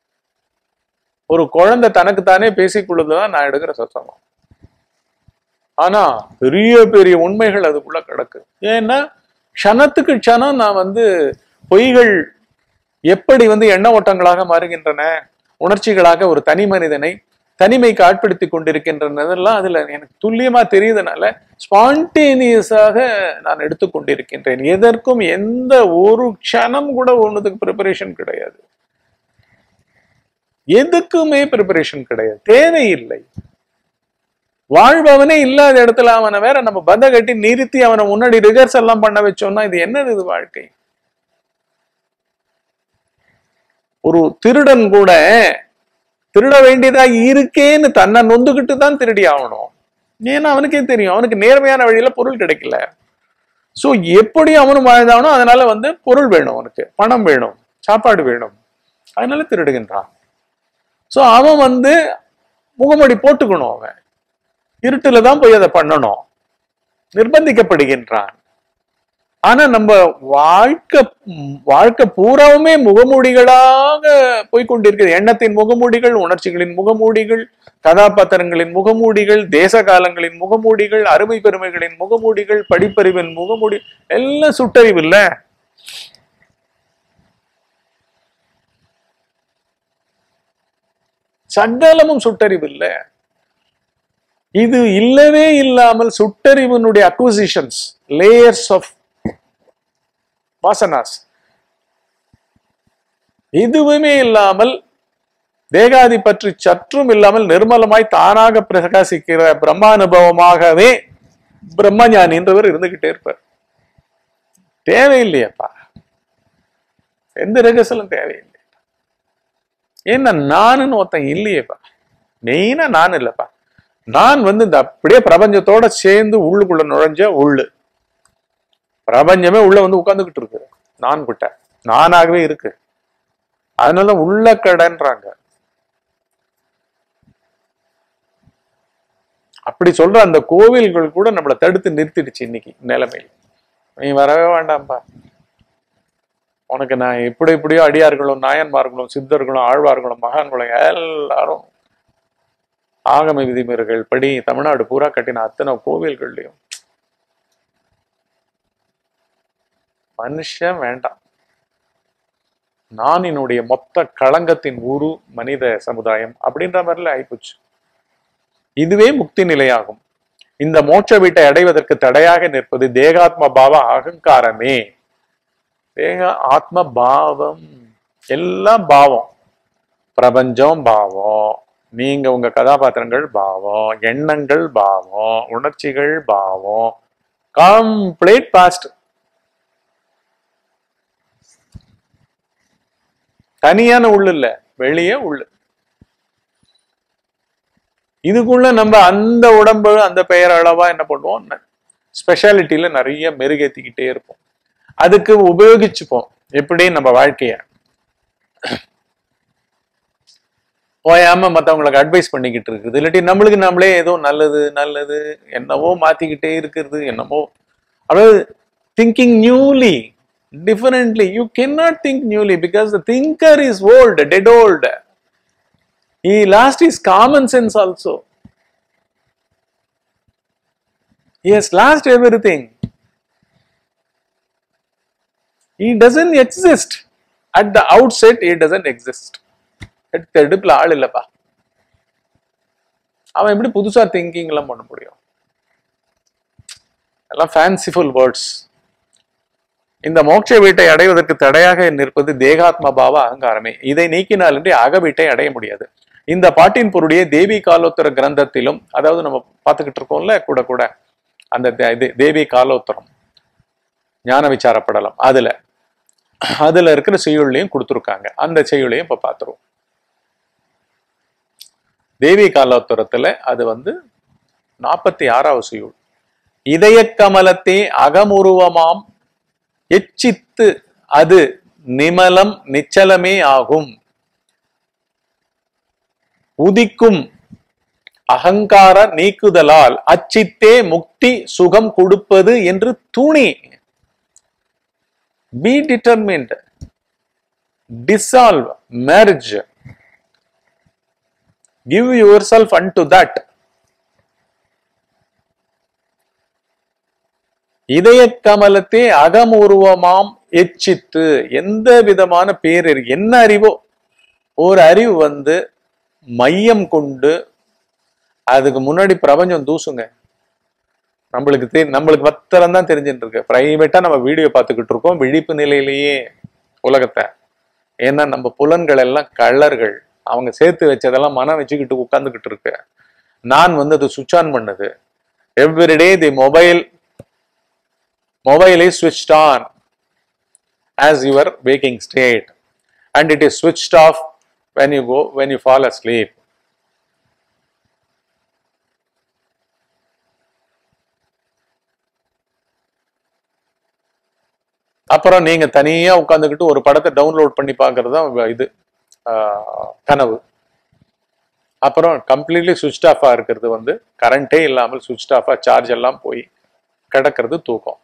ஒரு குழந்தை தனக்கு தானே பேசிக்கொள்ளுதுதான் நான் எடுக்கிற சத்சங்கம் ஆனா பெரிய பெரிய உண்மைகள் அதுக்குள்ள கிடக்கு ஏன்னா க்ஷணத்துக்கு க்ஷணம் நான் வந்து பொய்கள் எப்படி வந்து எண்ண ஓட்டங்களாக மாறுகின்றன உணர்ச்சிகளாக ஒரு தனி மனிதனை தனிமைக்கு ஆட்படுத்தி கொண்டிருக்கின்றனதெல்லாம் அதுல எனக்கு துல்லியமா தெரியுதுனால ஸ்பான்டேனியஸாக நான் எடுத்துக்கொண்டிருக்கின்றேன் எதற்கும் எந்த ஒரு க்ஷணம் கூட ஒண்ணுதுக்கு ப்ரிப்பரேஷன் கிடையாது எதுக்குமே ப்ரிப்பரேஷன் கிடையாது தேவையில்லை வாழ்பவனே இல்லாத இடத்துல அவனை வேற நம்ம பந்த கட்டி நிறுத்தி அவனை முன்னாடி ரிகர்ஸ் எல்லாம் பண்ண வச்சோம்னா இது என்னது இது வாழ்க்கை ஒரு திருடன் கூட திருட வேண்டியதா இருக்கேன்னு தன்னை நொந்துகிட்டு தான் திருடி ஆகணும் ஏன்னா அவனுக்கே தெரியும் அவனுக்கு நேர்மையான வழியில பொருள் கிடைக்கல சோ எப்படி அவனும் வாழ்ந்தானோ அதனால வந்து பொருள் வேணும் அவனுக்கு பணம் வேணும் சாப்பாடு வேணும் அதனால திருடுகின்றான் சோ அவன் வந்து முகமூடி போட்டுக்கணும் அவன் இருட்டுல தான் போய் அதை பண்ணணும் நிர்பந்திக்கப்படுகின்றான் ஆனா நம்ம வாழ்க்கை ம், வாழ்க்கை பூராவுமே முகமூடிகளாக போய்க்கொண்டிருக்கிறது எண்ணத்தின் முகமூடிகள் உணர்ச்சிகளின் முகமூடிகள் கதாபாத்திரங்களின் முகமூடிகள் தேச காலங்களின் முகமூடிகள் அருமை பெருமைகளின் முகமூடிகள் படிப்பறிவின் முகமூடி எல்லாம் சுட்டறிவு இல்ல சகலமும் சுட்டறிவு இல்ல இது இல்லவே இல்லாமல் சுட்டறிவினுடைய அக்விசிஷன்ஸ் லேயர்ஸ் ஆஃப் வாசனாஸ் எதுவுமே இல்லாமல் தேகாதி பற்றி சற்றும் இல்லாமல் நிர்மலமாய் தானாக பிரகாசிக்கிற பிரம்மானுபவமாகவே பிரம்மஞானின்றவர் இருந்துகிட்டே இருப்பார் தேவையில்லையப்பா எந்த ரகசலும் தேவையில்லை ஏன்னா நானுன்னு ஒருத்தன் இல்லையேப்பா மெயினா நான் இல்லப்பா நான் வந்து இந்த அப்படியே பிரபஞ்சத்தோட சேர்ந்து உள்ளுக்குள்ள நுழைஞ்ச உள்ளு பிரபஞ்சமே உள்ள வந்து உட்கார்ந்துகிட்டு இருக்கு நான் கிட்ட நானாகவே இருக்கு அதனால உள்ள கடன்றாங்க அப்படி சொல்ற அந்த கோவில்கள் கூட நம்மளை தடுத்து நிறுத்திடுச்சு இன்னைக்கு நிலைமையில் நீ வரவே வேண்டாம்ப்பா உனக்கு நான் இப்படி இப்படியோ அடியார்களும் நாயன்மார்களும் சித்தர்களும் ஆழ்வார்களும் மகான்களும் எல்லாரும் ஆகம விதிமுறைகள் படி தமிழ்நாடு பூரா கட்டின அத்தனை கோவில்கள்லயும் மனுஷன் வேண்டாம் நான் என்னுடைய மொத்த களங்கத்தின் உரு மனித சமுதாயம் அப்படின்ற மாதிரில ஆயிப்போச்சு இதுவே முக்தி நிலையாகும் இந்த மோட்ச வீட்டை அடைவதற்கு தடையாக நிற்பது தேகாத்ம பாவ அகங்காரமே தேக ஆத்ம பாவம் எல்லாம் பாவம் பிரபஞ்சம் பாவம் நீங்க உங்க கதாபாத்திரங்கள் பாவம் எண்ணங்கள் பாவம் உணர்ச்சிகள் பாவம் கம்ப்ளீட் பாஸ்ட் தனியான உள்ள இல்ல வெளியே உள்ளு இதுக்குள்ள நம்ம அந்த உடம்பு அந்த பெயர் அளவா என்ன பண்ணுவோம் ஸ்பெஷாலிட்டியில நிறைய மெருகேத்திக்கிட்டே இருப்போம் அதுக்கு உபயோகிச்சுப்போம் எப்படி நம்ம வாழ்க்கைய ஓயாம மத்தவங்களுக்கு அட்வைஸ் பண்ணிக்கிட்டு இருக்குது இல்லாட்டி நம்மளுக்கு நம்மளே ஏதோ நல்லது நல்லது என்னவோ மாத்திக்கிட்டே இருக்கிறது என்னமோ அதாவது thinking newly differently. You cannot think newly because the thinker is old, dead old. He lost his common sense also. He has lost everything. He doesn't exist. At the outset, he doesn't exist. எடுத்த எடுப்புல ஆள் இல்லப்பா அவன் எப்படி புதுசா thinking எல்லாம் பண்ண முடியும் எல்லாம் ஃபேன்சிஃபுல் வேர்ட்ஸ் இந்த மோட்ச வீட்டை அடைவதற்கு தடையாக நிற்பது தேகாத்ம பாவ அகங்காரமே இதை நீக்கினாலின்றி அக வீட்டை அடைய முடியாது இந்த பாட்டின் பொருடைய தேவி காலோத்தர கிரந்தத்திலும் அதாவது நம்ம பார்த்துக்கிட்டு இருக்கோம்ல கூட கூட அந்த தே- இது தேவி காலோத்தரம் ஞான விசாரப்படலாம் அதுல அதுல இருக்கிற செய்யுள்ளையும் கொடுத்துருக்காங்க அந்த செய்யுளையும் இப்ப பார்த்துருவோம் தேவி காலோத்தரத்துல அது வந்து நாற்பத்தி ஆறாவது செய்யுள் இதய கமலத்தே அகமுருவமாம் எச்சித்து அது நிமலம் நிச்சலமே ஆகும் உதிக்கும் அகங்கார நீக்குதலால் அச்சித்தே முக்தி சுகம் கொடுப்பது என்று துணி be determined dissolve merge give yourself unto that இதய கமலத்தை அகமுருவமாம் எச்சித்து எந்த விதமான பேரறி என்ன அறிவோ ஒரு அறிவு வந்து மையம் கொண்டு அதுக்கு முன்னாடி பிரபஞ்சம் தூசுங்க நம்மளுக்கு தெ நம்மளுக்கு பத்திரம் தான் தெரிஞ்சுட்டு இருக்கு பிரைவேட்டா நம்ம வீடியோ பார்த்துக்கிட்டு இருக்கோம் விழிப்பு நிலையிலேயே உலகத்தை ஏன்னா நம்ம புலன்கள் எல்லாம் கள்ளர்கள் அவங்க சேர்த்து வச்சதெல்லாம் மனம் வச்சுக்கிட்டு உட்கார்ந்துகிட்டு இருக்கு நான் வந்து அது சுவிட்ச் ஆன் பண்ணுது everyday the mobile mobile is switched on as your waking state and it is switched off when you go when you fall asleep அப்புறம் நீங்க தனியா உட்காந்துக்கிட்டு ஒரு படத்தை டவுன்லோட் பண்ணி பார்க்கறது தான் இது ஆஹ், கனவு அப்புறம் கம்ப்ளீட்லி சுவிட்ச் ஆஃபா இருக்கிறது வந்து கரண்டே இல்லாமல் சுவிட்ச் ஆஃபா சார்ஜ் எல்லாம் போய் கிடக்கிறது தூக்கம்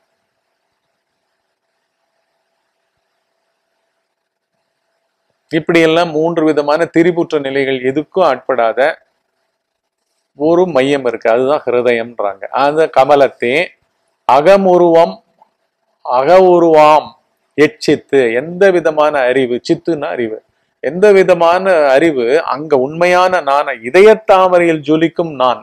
இப்படியெல்லாம் மூன்று விதமான திரிபுற்ற நிலைகள் எதுக்கும் ஆட்படாத ஒரு மையம் இருக்கு அதுதான் ஹிருதயம்ன்றாங்க அந்த கமலத்தே அகமுருவம் அக உருவாம் எச்சித்து எந்த விதமான அறிவு சித்துன்னா அறிவு எந்த விதமான அறிவு அங்க உண்மையான நான இதயத்தாமரையில் ஜொலிக்கும் நான்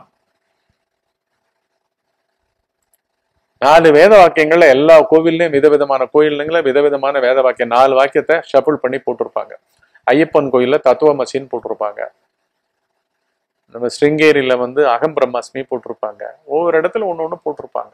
நாலு வேத வாக்கியங்கள்ல எல்லா கோவில்லையும் விதவிதமான கோயில்களும் விதவிதமான வேத வாக்கியம் நாலு வாக்கியத்தை ஷஃபிள் பண்ணி போட்டிருப்பாங்க ஐயப்பன் கோயில்ல தத்துவமசின்னு போட்டிருப்பாங்க நம்ம ஸ்ருங்கேரியில வந்து அகம் பிரம்மாஸ்மி போட்டிருப்பாங்க ஒவ்வொரு இடத்துல ஒண்ணு ஒண்ணு போட்டிருப்பாங்க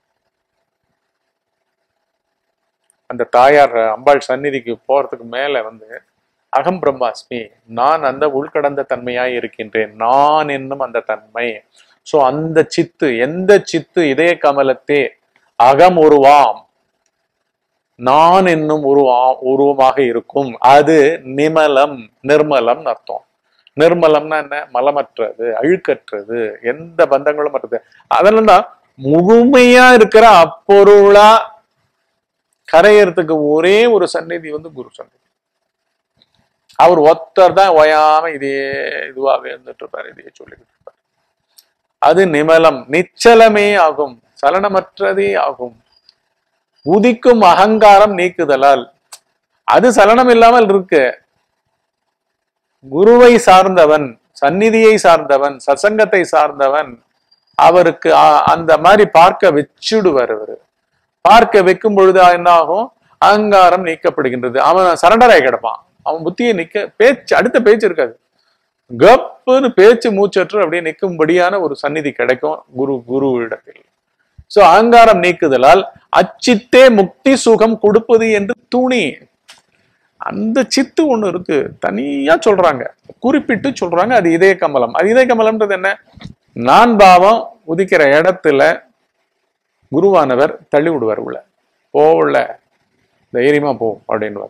அந்த தாயார் அம்பாள் சந்நிதிக்கு போறதுக்கு மேல வந்து அகம் பிரம்மாஸ்மி நான் அந்த உள்கடந்த தன்மையாய் இருக்கின்றேன் நான் என்னும் அந்த தன்மை சோ அந்த சித்து எந்த சித்து இதய கமலத்தே அகம் உருவாம் நான் என்னும் உருவா உருவமாக இருக்கும் அது நிமலம் நிர்மலம் அர்த்தம் நிர்மலம்னா என்ன மலமற்றது அழுக்கற்றது எந்த பந்தங்களும் அற்றது அதெல்லாம் தான் முழுமையா இருக்கிற அப்பொருளா கரையறதுக்கு ஒரே ஒரு சந்நிதி வந்து குரு சந்நிதி அவர் ஒருத்தர் தான் ஓயாம இதே இதுவாகவே இருந்துட்டு இருப்பாரு இதையே சொல்லிக்கிட்டு இருப்பாரு அது நிமலம் நிச்சலமே ஆகும் சலனமற்றதே ஆகும் உதிக்கும் அகங்காரம் நீக்குதலால் அது சலனம் இல்லாமல் இருக்கு குருவை சார்ந்தவன் சந்நிதியை சார்ந்தவன் சசங்கத்தை சார்ந்தவன் அவருக்கு அ- அந்த மாதிரி பார்க்க வச்சுடுவார் அவரு பார்க்க வைக்கும் பொழுது என்ன ஆகும் அகங்காரம் நீக்கப்படுகின்றது அவன் சரண்டராகி கிடப்பான் அவன் புத்தியை நிக்க பேச்சு அடுத்த பேச்சு இருக்காது கப்புன்னு பேச்சு மூச்சற்று அப்படியே நிற்கும்படியான ஒரு சந்நிதி கிடைக்கும் குரு குரு இடத்தில் சோ அகங்காரம் நீக்குதலால் அச்சித்தே முக்தி சுகம் கொடுப்பது என்று துணி அந்த சித்து ஒண்ணு இருக்கு தனியா சொல்றாங்க குறிப்பிட்டு சொல்றாங்க அது இதய கமலம் அது இதய கமலம்ன்றது என்ன நான் பாவம் உதிக்கிற இடத்துல குருவானவர் தள்ளி விடுவார் உள்ள போ உள்ள தைரியமா போ அப்படின்னுவார்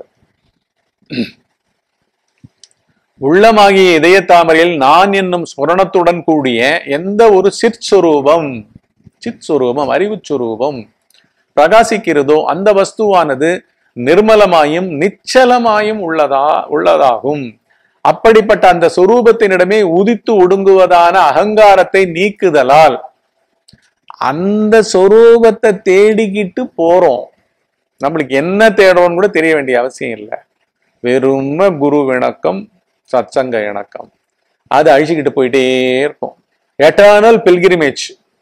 உள்ளமாகிய இதய தாமரையில் நான் என்னும் ஸ்மரணத்துடன் கூடிய எந்த ஒரு சிற்சுரூபம் சிற்சுரூபம் அறிவுச்சுரூபம் பிரகாசிக்கிறதோ அந்த வஸ்துவானது நிர்மலமாயும் நிச்சலமாயும் உள்ளதா உள்ளதாகும் அப்படிப்பட்ட அந்த சொரூபத்தினிடமே உதித்து ஒடுங்குவதான அகங்காரத்தை நீக்குதலால் அந்த சொரூபத்தை தேடிக்கிட்டு போறோம் நம்மளுக்கு என்ன தேடுறோம்னு கூட தெரிய வேண்டிய அவசியம் இல்லை வெறும குரு இணக்கம் சத்சங்க இணக்கம் அது அழிச்சுக்கிட்டு போயிட்டே இருக்கும் எட்டர்னல் பில்கிரிமேஜ்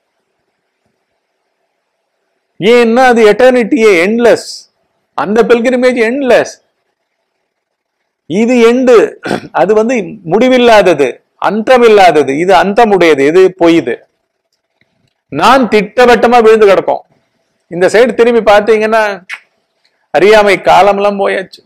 ஏன்னா அது எட்டர்னிட்டியே எண்ட்லெஸ் அந்த பில்கிரிமேஜ் எண்ட்லெஸ் இது எண்டு அது வந்து முடிவில்லாதது அந்தமில்லாதது இது அந்தமுடையது இது பொய்து நான் திட்டவட்டமா விழுந்து கிடக்கும் இந்த சைடு திரும்பி பார்த்தீங்கன்னா அறியாமை காலம்லாம் போயாச்சு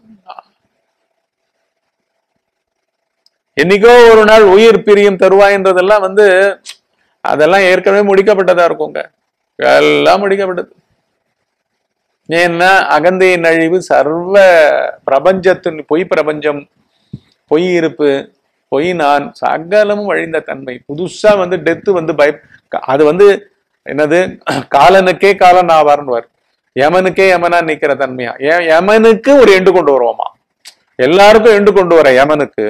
என்னைக்கோ ஒரு நாள் உயிர் பிரியும் தருவாயின்றதெல்லாம் வந்து அதெல்லாம் ஏற்கனவே முடிக்கப்பட்டதா இருக்குங்க எல்லாம் முடிக்கப்பட்டது ஏன்னா அகந்தையின் அழிவு சர்வ பிரபஞ்சத்தின் பொய் பிரபஞ்சம் பொய் இருப்பு பொய் நான் சகலமும் அழிந்த தன்மை புதுசா வந்து டெத்து வந்து பய அது வந்து என்னது காலனுக்கே காலன் ஆவார்னுவார் யமனுக்கே யமனா நிக்கிற தன்மையா ஏ- யமனுக்கு ஒரு எண்டு கொண்டு வருவோமா எல்லாருக்கும் எண்டு கொண்டு வர யமனுக்கு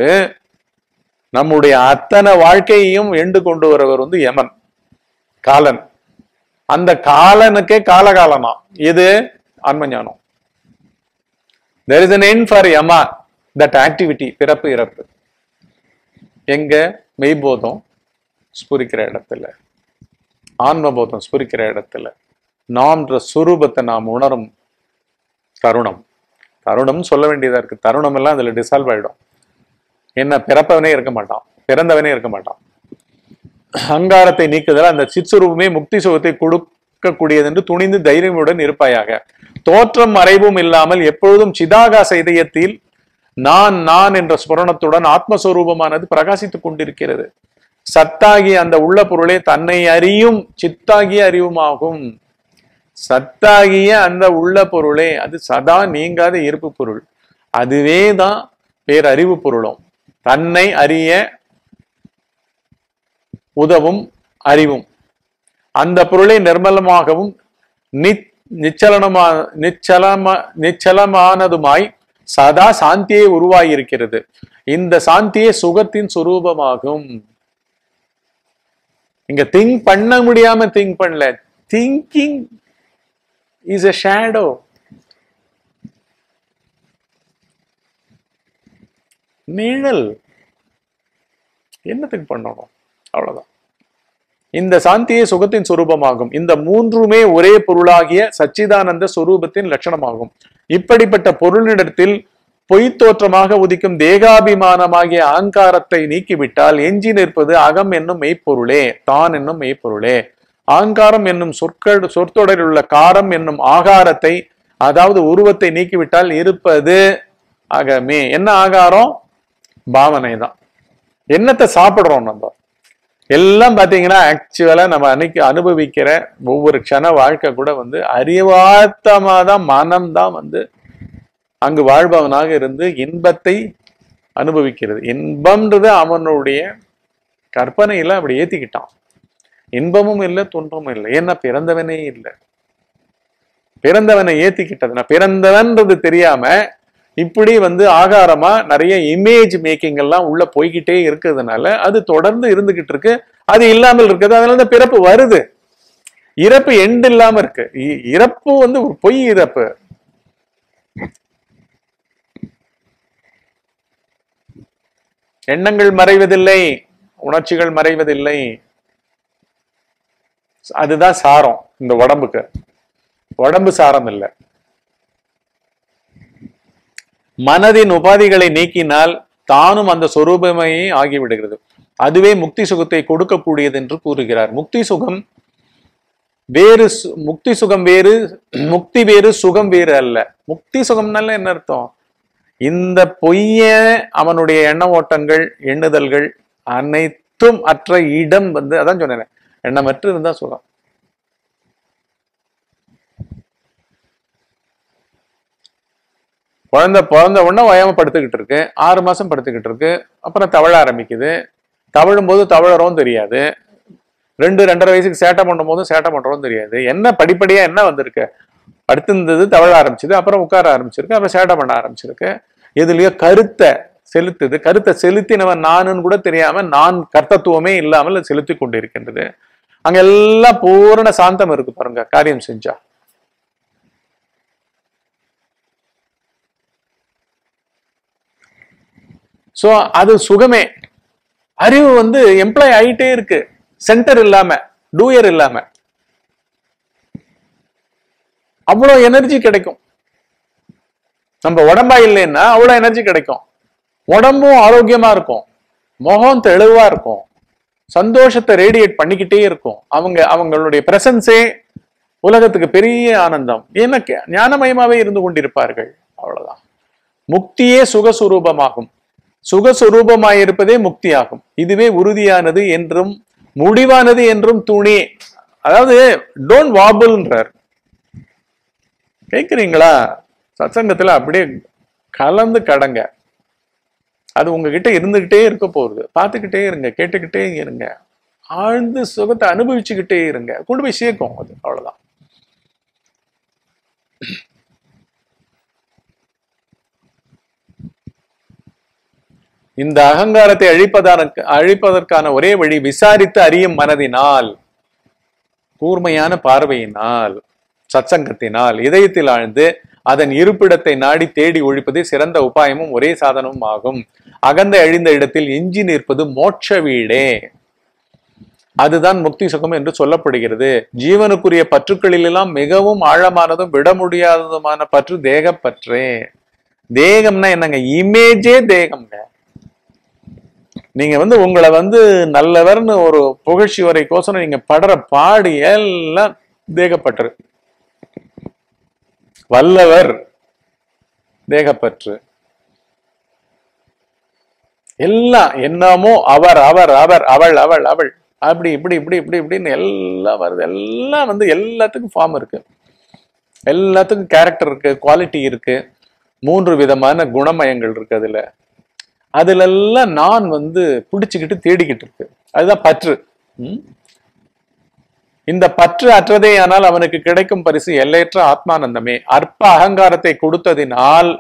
நம்முடைய அத்தனை வாழ்க்கையையும் எண்டு கொண்டு வரவர் வந்து யமன் காலன் அந்த காலனுக்கே காலகாலனா இது ஆன்மஞானம் there is an end for Yama that activity பிறப்பு இறப்பு எங்க மெய்போதம் ஸ்புரிக்கிற இடத்துல ஆன்மபோதம் ஸ்புரிக்கிற இடத்துல நாம்ன்ற சுரூபத்தை நாம் உணரும் தருணம் தருணம் சொல்ல வேண்டியதா இருக்கு தருணம் எல்லாம் அதுல டிசால்வ் ஆயிடும் என்ன பிறப்பவனே இருக்க மாட்டான் பிறந்தவனே இருக்க மாட்டான் அங்காரத்தை நீக்குதல் அந்த சிற்சுரூபமே முக்தி சுகத்தை கொடுக்கக்கூடியது என்று துணிந்து தைரியமுடன் இருப்பாயாக தோற்றம் மறைவும் இல்லாமல் எப்பொழுதும் சிதாகாச இதயத்தில் நான் நான் என்ற ஸ்மரணத்துடன் ஆத்மஸ்வரூபமானது பிரகாசித்துக் கொண்டிருக்கிறது சத்தாகிய அந்த உள்ள பொருளே தன்னை அறியும் சித்தாகிய அறிவுமாகும் சத்தாகிய அந்த உள்ள பொருளே அது சதா நீங்காத இருப்பு பொருள் அதுவே தான் பேரறிவு பொருளும் தன்னை அறிய உதவும் அறிவும் அந்த பொருளை நிர்மலமாகவும் நி- நிச்சலனமா நிச்சலமா நிச்சலமானதுமாய் சதா சாந்தியே உருவாகியிருக்கிறது இந்த சாந்தியே சுகத்தின் சுரூபமாகும் இங்க திங்க் பண்ண முடியாம திங்க் பண்ணல திங்கிங் இஸ் a ஷேடோ நிழல் என்னத்துக்கு பண்ணணும் அவ்வளவுதான் இந்த சாந்தியே சுகத்தின் சுரூபமாகும் இந்த மூன்றுமே ஒரே பொருளாகிய சச்சிதானந்த சுரூபத்தின் லட்சணமாகும் இப்படிப்பட்ட பொருளினிடத்தில் பொய்த்தோற்றமாக உதிக்கும் தேகாபிமானமாகிய அகங்காரத்தை நீக்கிவிட்டால் எஞ்சி நிற்பது அகம் என்னும் மெய்ப்பொருளே தான் என்னும் மெய்ப்பொருளே ஆங்காரம் என்னும் சொற்கள் சொற்தொடரில் உள்ள காரம் என்னும் ஆகாரத்தை அதாவது உருவத்தை நீக்கிவிட்டால் இருப்பது அகமே என்ன ஆகாரம் பாவனை தான் என்னத்தை சாப்பிடுறோம் நம்ம எல்லாம் பாத்தீங்கன்னா ஆக்சுவலா நம்ம அன்னைக்கு அனுபவிக்கிற ஒவ்வொரு க்ஷண வாழ்க்கை கூட வந்து அறிவார்த்தமா தான் மனம் தான் வந்து அங்கு வாழ்பவனாக இருந்து இன்பத்தை அனுபவிக்கிறது இன்பம்ன்றது அவனுடைய கற்பனையில அப்படி ஏத்திக்கிட்டான் இன்பமும் இல்லை துன்பமும் இல்லை ஏன்னா பிறந்தவனே இல்லை பிறந்தவனை ஏத்திக்கிட்டதுனா பிறந்தவன்றது தெரியாம இப்படி வந்து ஆகாரமா நிறைய இமேஜ் மேக்கிங் எல்லாம் உள்ள போய்கிட்டே இருக்கிறதுனால அது தொடர்ந்து இருந்துகிட்டு இருக்கு அது இல்லாமல் இருக்குது அதனால தான் பிறப்பு வருது இறப்பு எண்டு இல்லாம இருக்கு இ- இறப்பு வந்து ஒரு பொய் இறப்பு எண்ணங்கள் மறைவதில்லை உணர்ச்சிகள் மறைவதில்லை அதுதான் சாரம் இந்த உடம்புக்கு உடம்பு சாரம் இல்லை மனதின் உபாதிகளை நீக்கினால் தானும் அந்த சொரூபமையே ஆகிவிடுகிறது அதுவே முக்தி சுகத்தை கொடுக்கக்கூடியது என்று கூறுகிறார் முக்தி சுகம் வேறு சு- முக்தி சுகம் வேறு முக்தி வேறு சுகம் வேறு அல்ல முக்தி சுகம்னால என்ன அர்த்தம் இந்த பொய்ய அவனுடைய எண்ண ஓட்டங்கள் எண்ணுதல்கள் அனைத்தும் அற்ற இடம் வந்து அதான் சொன்னேன் எண்ணமற்று இருந்தா சுகம் குழந்தை பிறந்த உடனே ஓயாம படுத்துக்கிட்டு இருக்கு ஆறு மாசம் படுத்துக்கிட்டு இருக்கு அப்புறம் தவழ ஆரம்பிக்குது தவழும் போது தவழறோம் தெரியாது ரெண்டு ரெண்டரை வயசுக்கு சேட்டை பண்ணும் போதும் சேட்டை பண்றோம் தெரியாது என்ன படிப்படியா என்ன வந்திருக்கு படுத்திருந்தது தவழ ஆரம்பிச்சது அப்புறம் உட்கார ஆரம்பிச்சிருக்கு அப்புறம் சேட்டை பண்ண ஆரம்பிச்சிருக்கு எதுலயோ கருத்தை செலுத்துது கருத்தை செலுத்தினவன் நானுன்னு கூட தெரியாம நான் கர்த்தத்துவமே இல்லாமல் அது செலுத்தி கொண்டிருக்கின்றது அங்க எல்லாம் பூரண சாந்தம் இருக்கு பாருங்க காரியம் செஞ்சா சோ அது சுகமே அறிவு வந்து எம்ப்ளாய் ஆயிட்டே இருக்கு சென்டர் இல்லாம டூயர் இல்லாம அவ்வளவு எனர்ஜி கிடைக்கும் நம்ம உடம்பா இல்லைன்னா அவ்வளவு எனர்ஜி கிடைக்கும் உடம்பும் ஆரோக்கியமா இருக்கும் முகம் தெளிவா இருக்கும் சந்தோஷத்தை ரேடியேட் பண்ணிக்கிட்டே இருக்கும் அவங்க அவங்களுடைய பிரசன்ஸே உலகத்துக்கு பெரிய ஆனந்தம் ஏன்னா கே- ஞானமயமாவே இருந்து கொண்டிருப்பார்கள் அவ்வளவுதான் முக்தியே சுகஸ்வரூபமாகும் சுகஸ்வரூபமாயிருப்பதே முக்தியாகும் இதுவே உறுதியானது என்றும் முடிவானது என்றும் துணி அதாவது டோன்ட் வாபிள்ன்றார் கேக்குறீங்களா சத்சங்கத்துல அப்படியே கலந்து கடங்க அது உங்ககிட்ட இருந்துகிட்டே இருக்க போகுது பார்த்துக்கிட்டே இருங்க கேட்டுக்கிட்டே இருங்க ஆழ்ந்து சுகத்தை அனுபவிச்சுக்கிட்டே இருங்க கொண்டு போய் சேர்க்கும் அது அவ்வளவுதான் இந்த அகங்காரத்தை அழிப்பதற்கு அழிப்பதற்கான ஒரே வழி விசாரித்து அறியும் மனதினால் கூர்மையான பார்வையினால் சத்சங்கத்தினால் இதயத்தில் ஆழ்ந்து அதன் இருப்பிடத்தை நாடி தேடி ஒழிப்பதே சிறந்த உபாயமும் ஒரே சாதனமும் ஆகும் அகந்தை அழிந்த இடத்தில் எஞ்சி நிற்பது மோட்ச வீடே அதுதான் முக்தி சுகம் என்று சொல்லப்படுகிறது ஜீவனுக்குரிய பற்றுக்களிலெல்லாம் மிகவும் ஆழமானதும் விட முடியாததுமான பற்று தேகப்பற்றே தேகம்னா என்னங்க இமேஜே தேகம்ங்க நீங்க வந்து உங்களை வந்து நல்லவர்னு ஒரு புகழ்ச்சி வரைக்கோசரம் நீங்க படுற பாடு எல்லாம் தேகப்பற்று வல்லவர் தேகப்பற்று எல்லாம் என்னமோ அவர் அவர் அவர் அவள் அவள் அவள் அப்படி இப்படி இப்படி இப்படி இப்படின்னு எல்லாம் வருது எல்லாம் வந்து எல்லாத்துக்கும் ஃபார்ம் இருக்கு எல்லாத்துக்கும் கேரக்டர் இருக்கு குவாலிட்டி இருக்கு மூன்று விதமான குணமயங்கள் இருக்கு அதுல அதுல எல்லாம் நான் வந்து பிடிச்சுக்கிட்டு தேடிக்கிட்டு இருக்கு அதுதான் பற்று ம்? இந்த பற்று அற்றதே ஆனால் அவனுக்கு கிடைக்கும் பரிசு எல்லையற்ற ஆத்மானந்தமே அற்ப அகங்காரத்தை கொடுத்ததினால்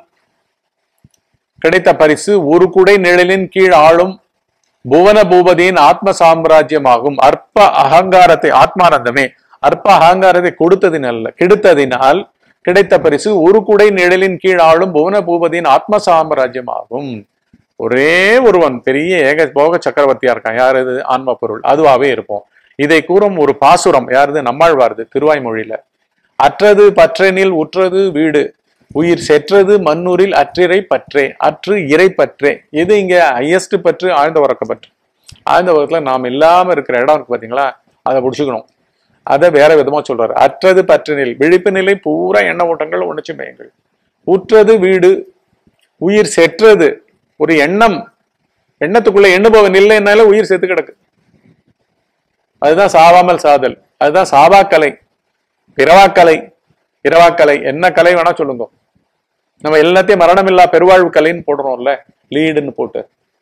கிடைத்த பரிசு ஒரு குடை நிழலின் கீழ் ஆளும் புவன பூபதியின் ஆத்ம சாம்ராஜ்யமாகும் அற்ப அகங்காரத்தை ஆத்மானந்தமே அற்ப அகங்காரத்தை கொடுத்ததினல்ல கெடுத்ததினால் கிடைத்த பரிசு ஒரு குடை நிழலின் கீழ் ஆளும் புவன பூபதியின் ஆத்ம சாம்ராஜ்யமாகும் ஒரே ஒருவன் பெரிய ஏக போக சக்கரவர்த்தியா இருக்கான் யார் இது ஆன்ம பொருள் அதுவாவே இருப்போம் இதை கூறும் ஒரு பாசுரம் யாருது நம்மாழ்வாருது திருவாய்மொழியில அற்றது பற்றெனில் உற்றது வீடு உயிர் செற்றது மண்ணூரில் அற்றிரை பற்றே அற்று இறை பற்றே எது இங்க ஹையஸ்ட் பற்று ஆழ்ந்த உறக்க பற்று ஆழ்ந்த உறக்கத்துல நாம் இல்லாம இருக்கிற இடம் இருக்கு பாத்தீங்களா அதை பிடிச்சுக்கணும் அதை வேற விதமா சொல்றாரு அற்றது பற்றெனில் விழிப்பு நிலை பூரா எண்ண ஓட்டங்கள் உணர்ச்சி மயங்கள் உற்றது வீடு உயிர் செற்றது ஒரு எண்ணம் எண்ணத்துக்குள்ள எண்ணுபவன் இல்லைன்னால உயிர் செத்து கிடக்கு அதுதான் சாவாமல் சாதல் அதுதான் சாவாக்கலை பிறவாக்கலை பிறவாக்கலை என்ன கலை வேணா சொல்லுங்க நம்ம எல்லாத்தையும் மரணமில்லா பெருவாழ்வு கலைன்னு போடுறோம்ல லீடுன்னு போட்டு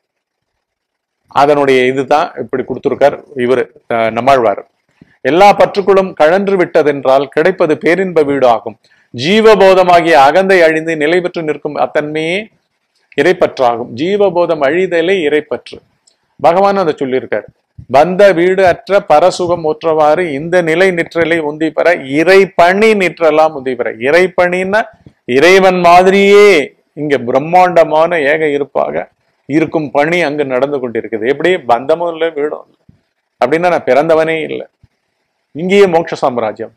அதனுடைய இதுதான் இப்படி கொடுத்திருக்கார் இவரு அஹ், நம்மாழ்வார் எல்லா பற்றுக்களும் கழன்று விட்டதென்றால் கிடைப்பது பேரின்ப வீடு ஆகும் ஜீவபோதமாகிய அகந்தை அழிந்து நிலை பெற்று நிற்கும் அத்தன்மையே இறைப்பற்றாகும் ஜீவபோதம் அழிதலே இறைப்பற்று பகவான் அதை சொல்லியிருக்காரு பந்த வீடு அற்ற பரசுகம் ஒற்றவாறு இந்த நிலை நிற்றலை உந்தி பெற இறை பணி நிற்றலாம் உந்தி பெற இறை பணின்னா இறைவன் மாதிரியே இங்க பிரம்மாண்டமான ஏக இருப்பாக இருக்கும் பணி அங்கு நடந்து கொண்டிருக்குது எப்படி பந்தமும் இல்லை வீடும் இல்லை அப்படின்னா நான் பிறந்தவனே இல்லை இங்கேயே மோட்ச சாம்ராஜ்யம்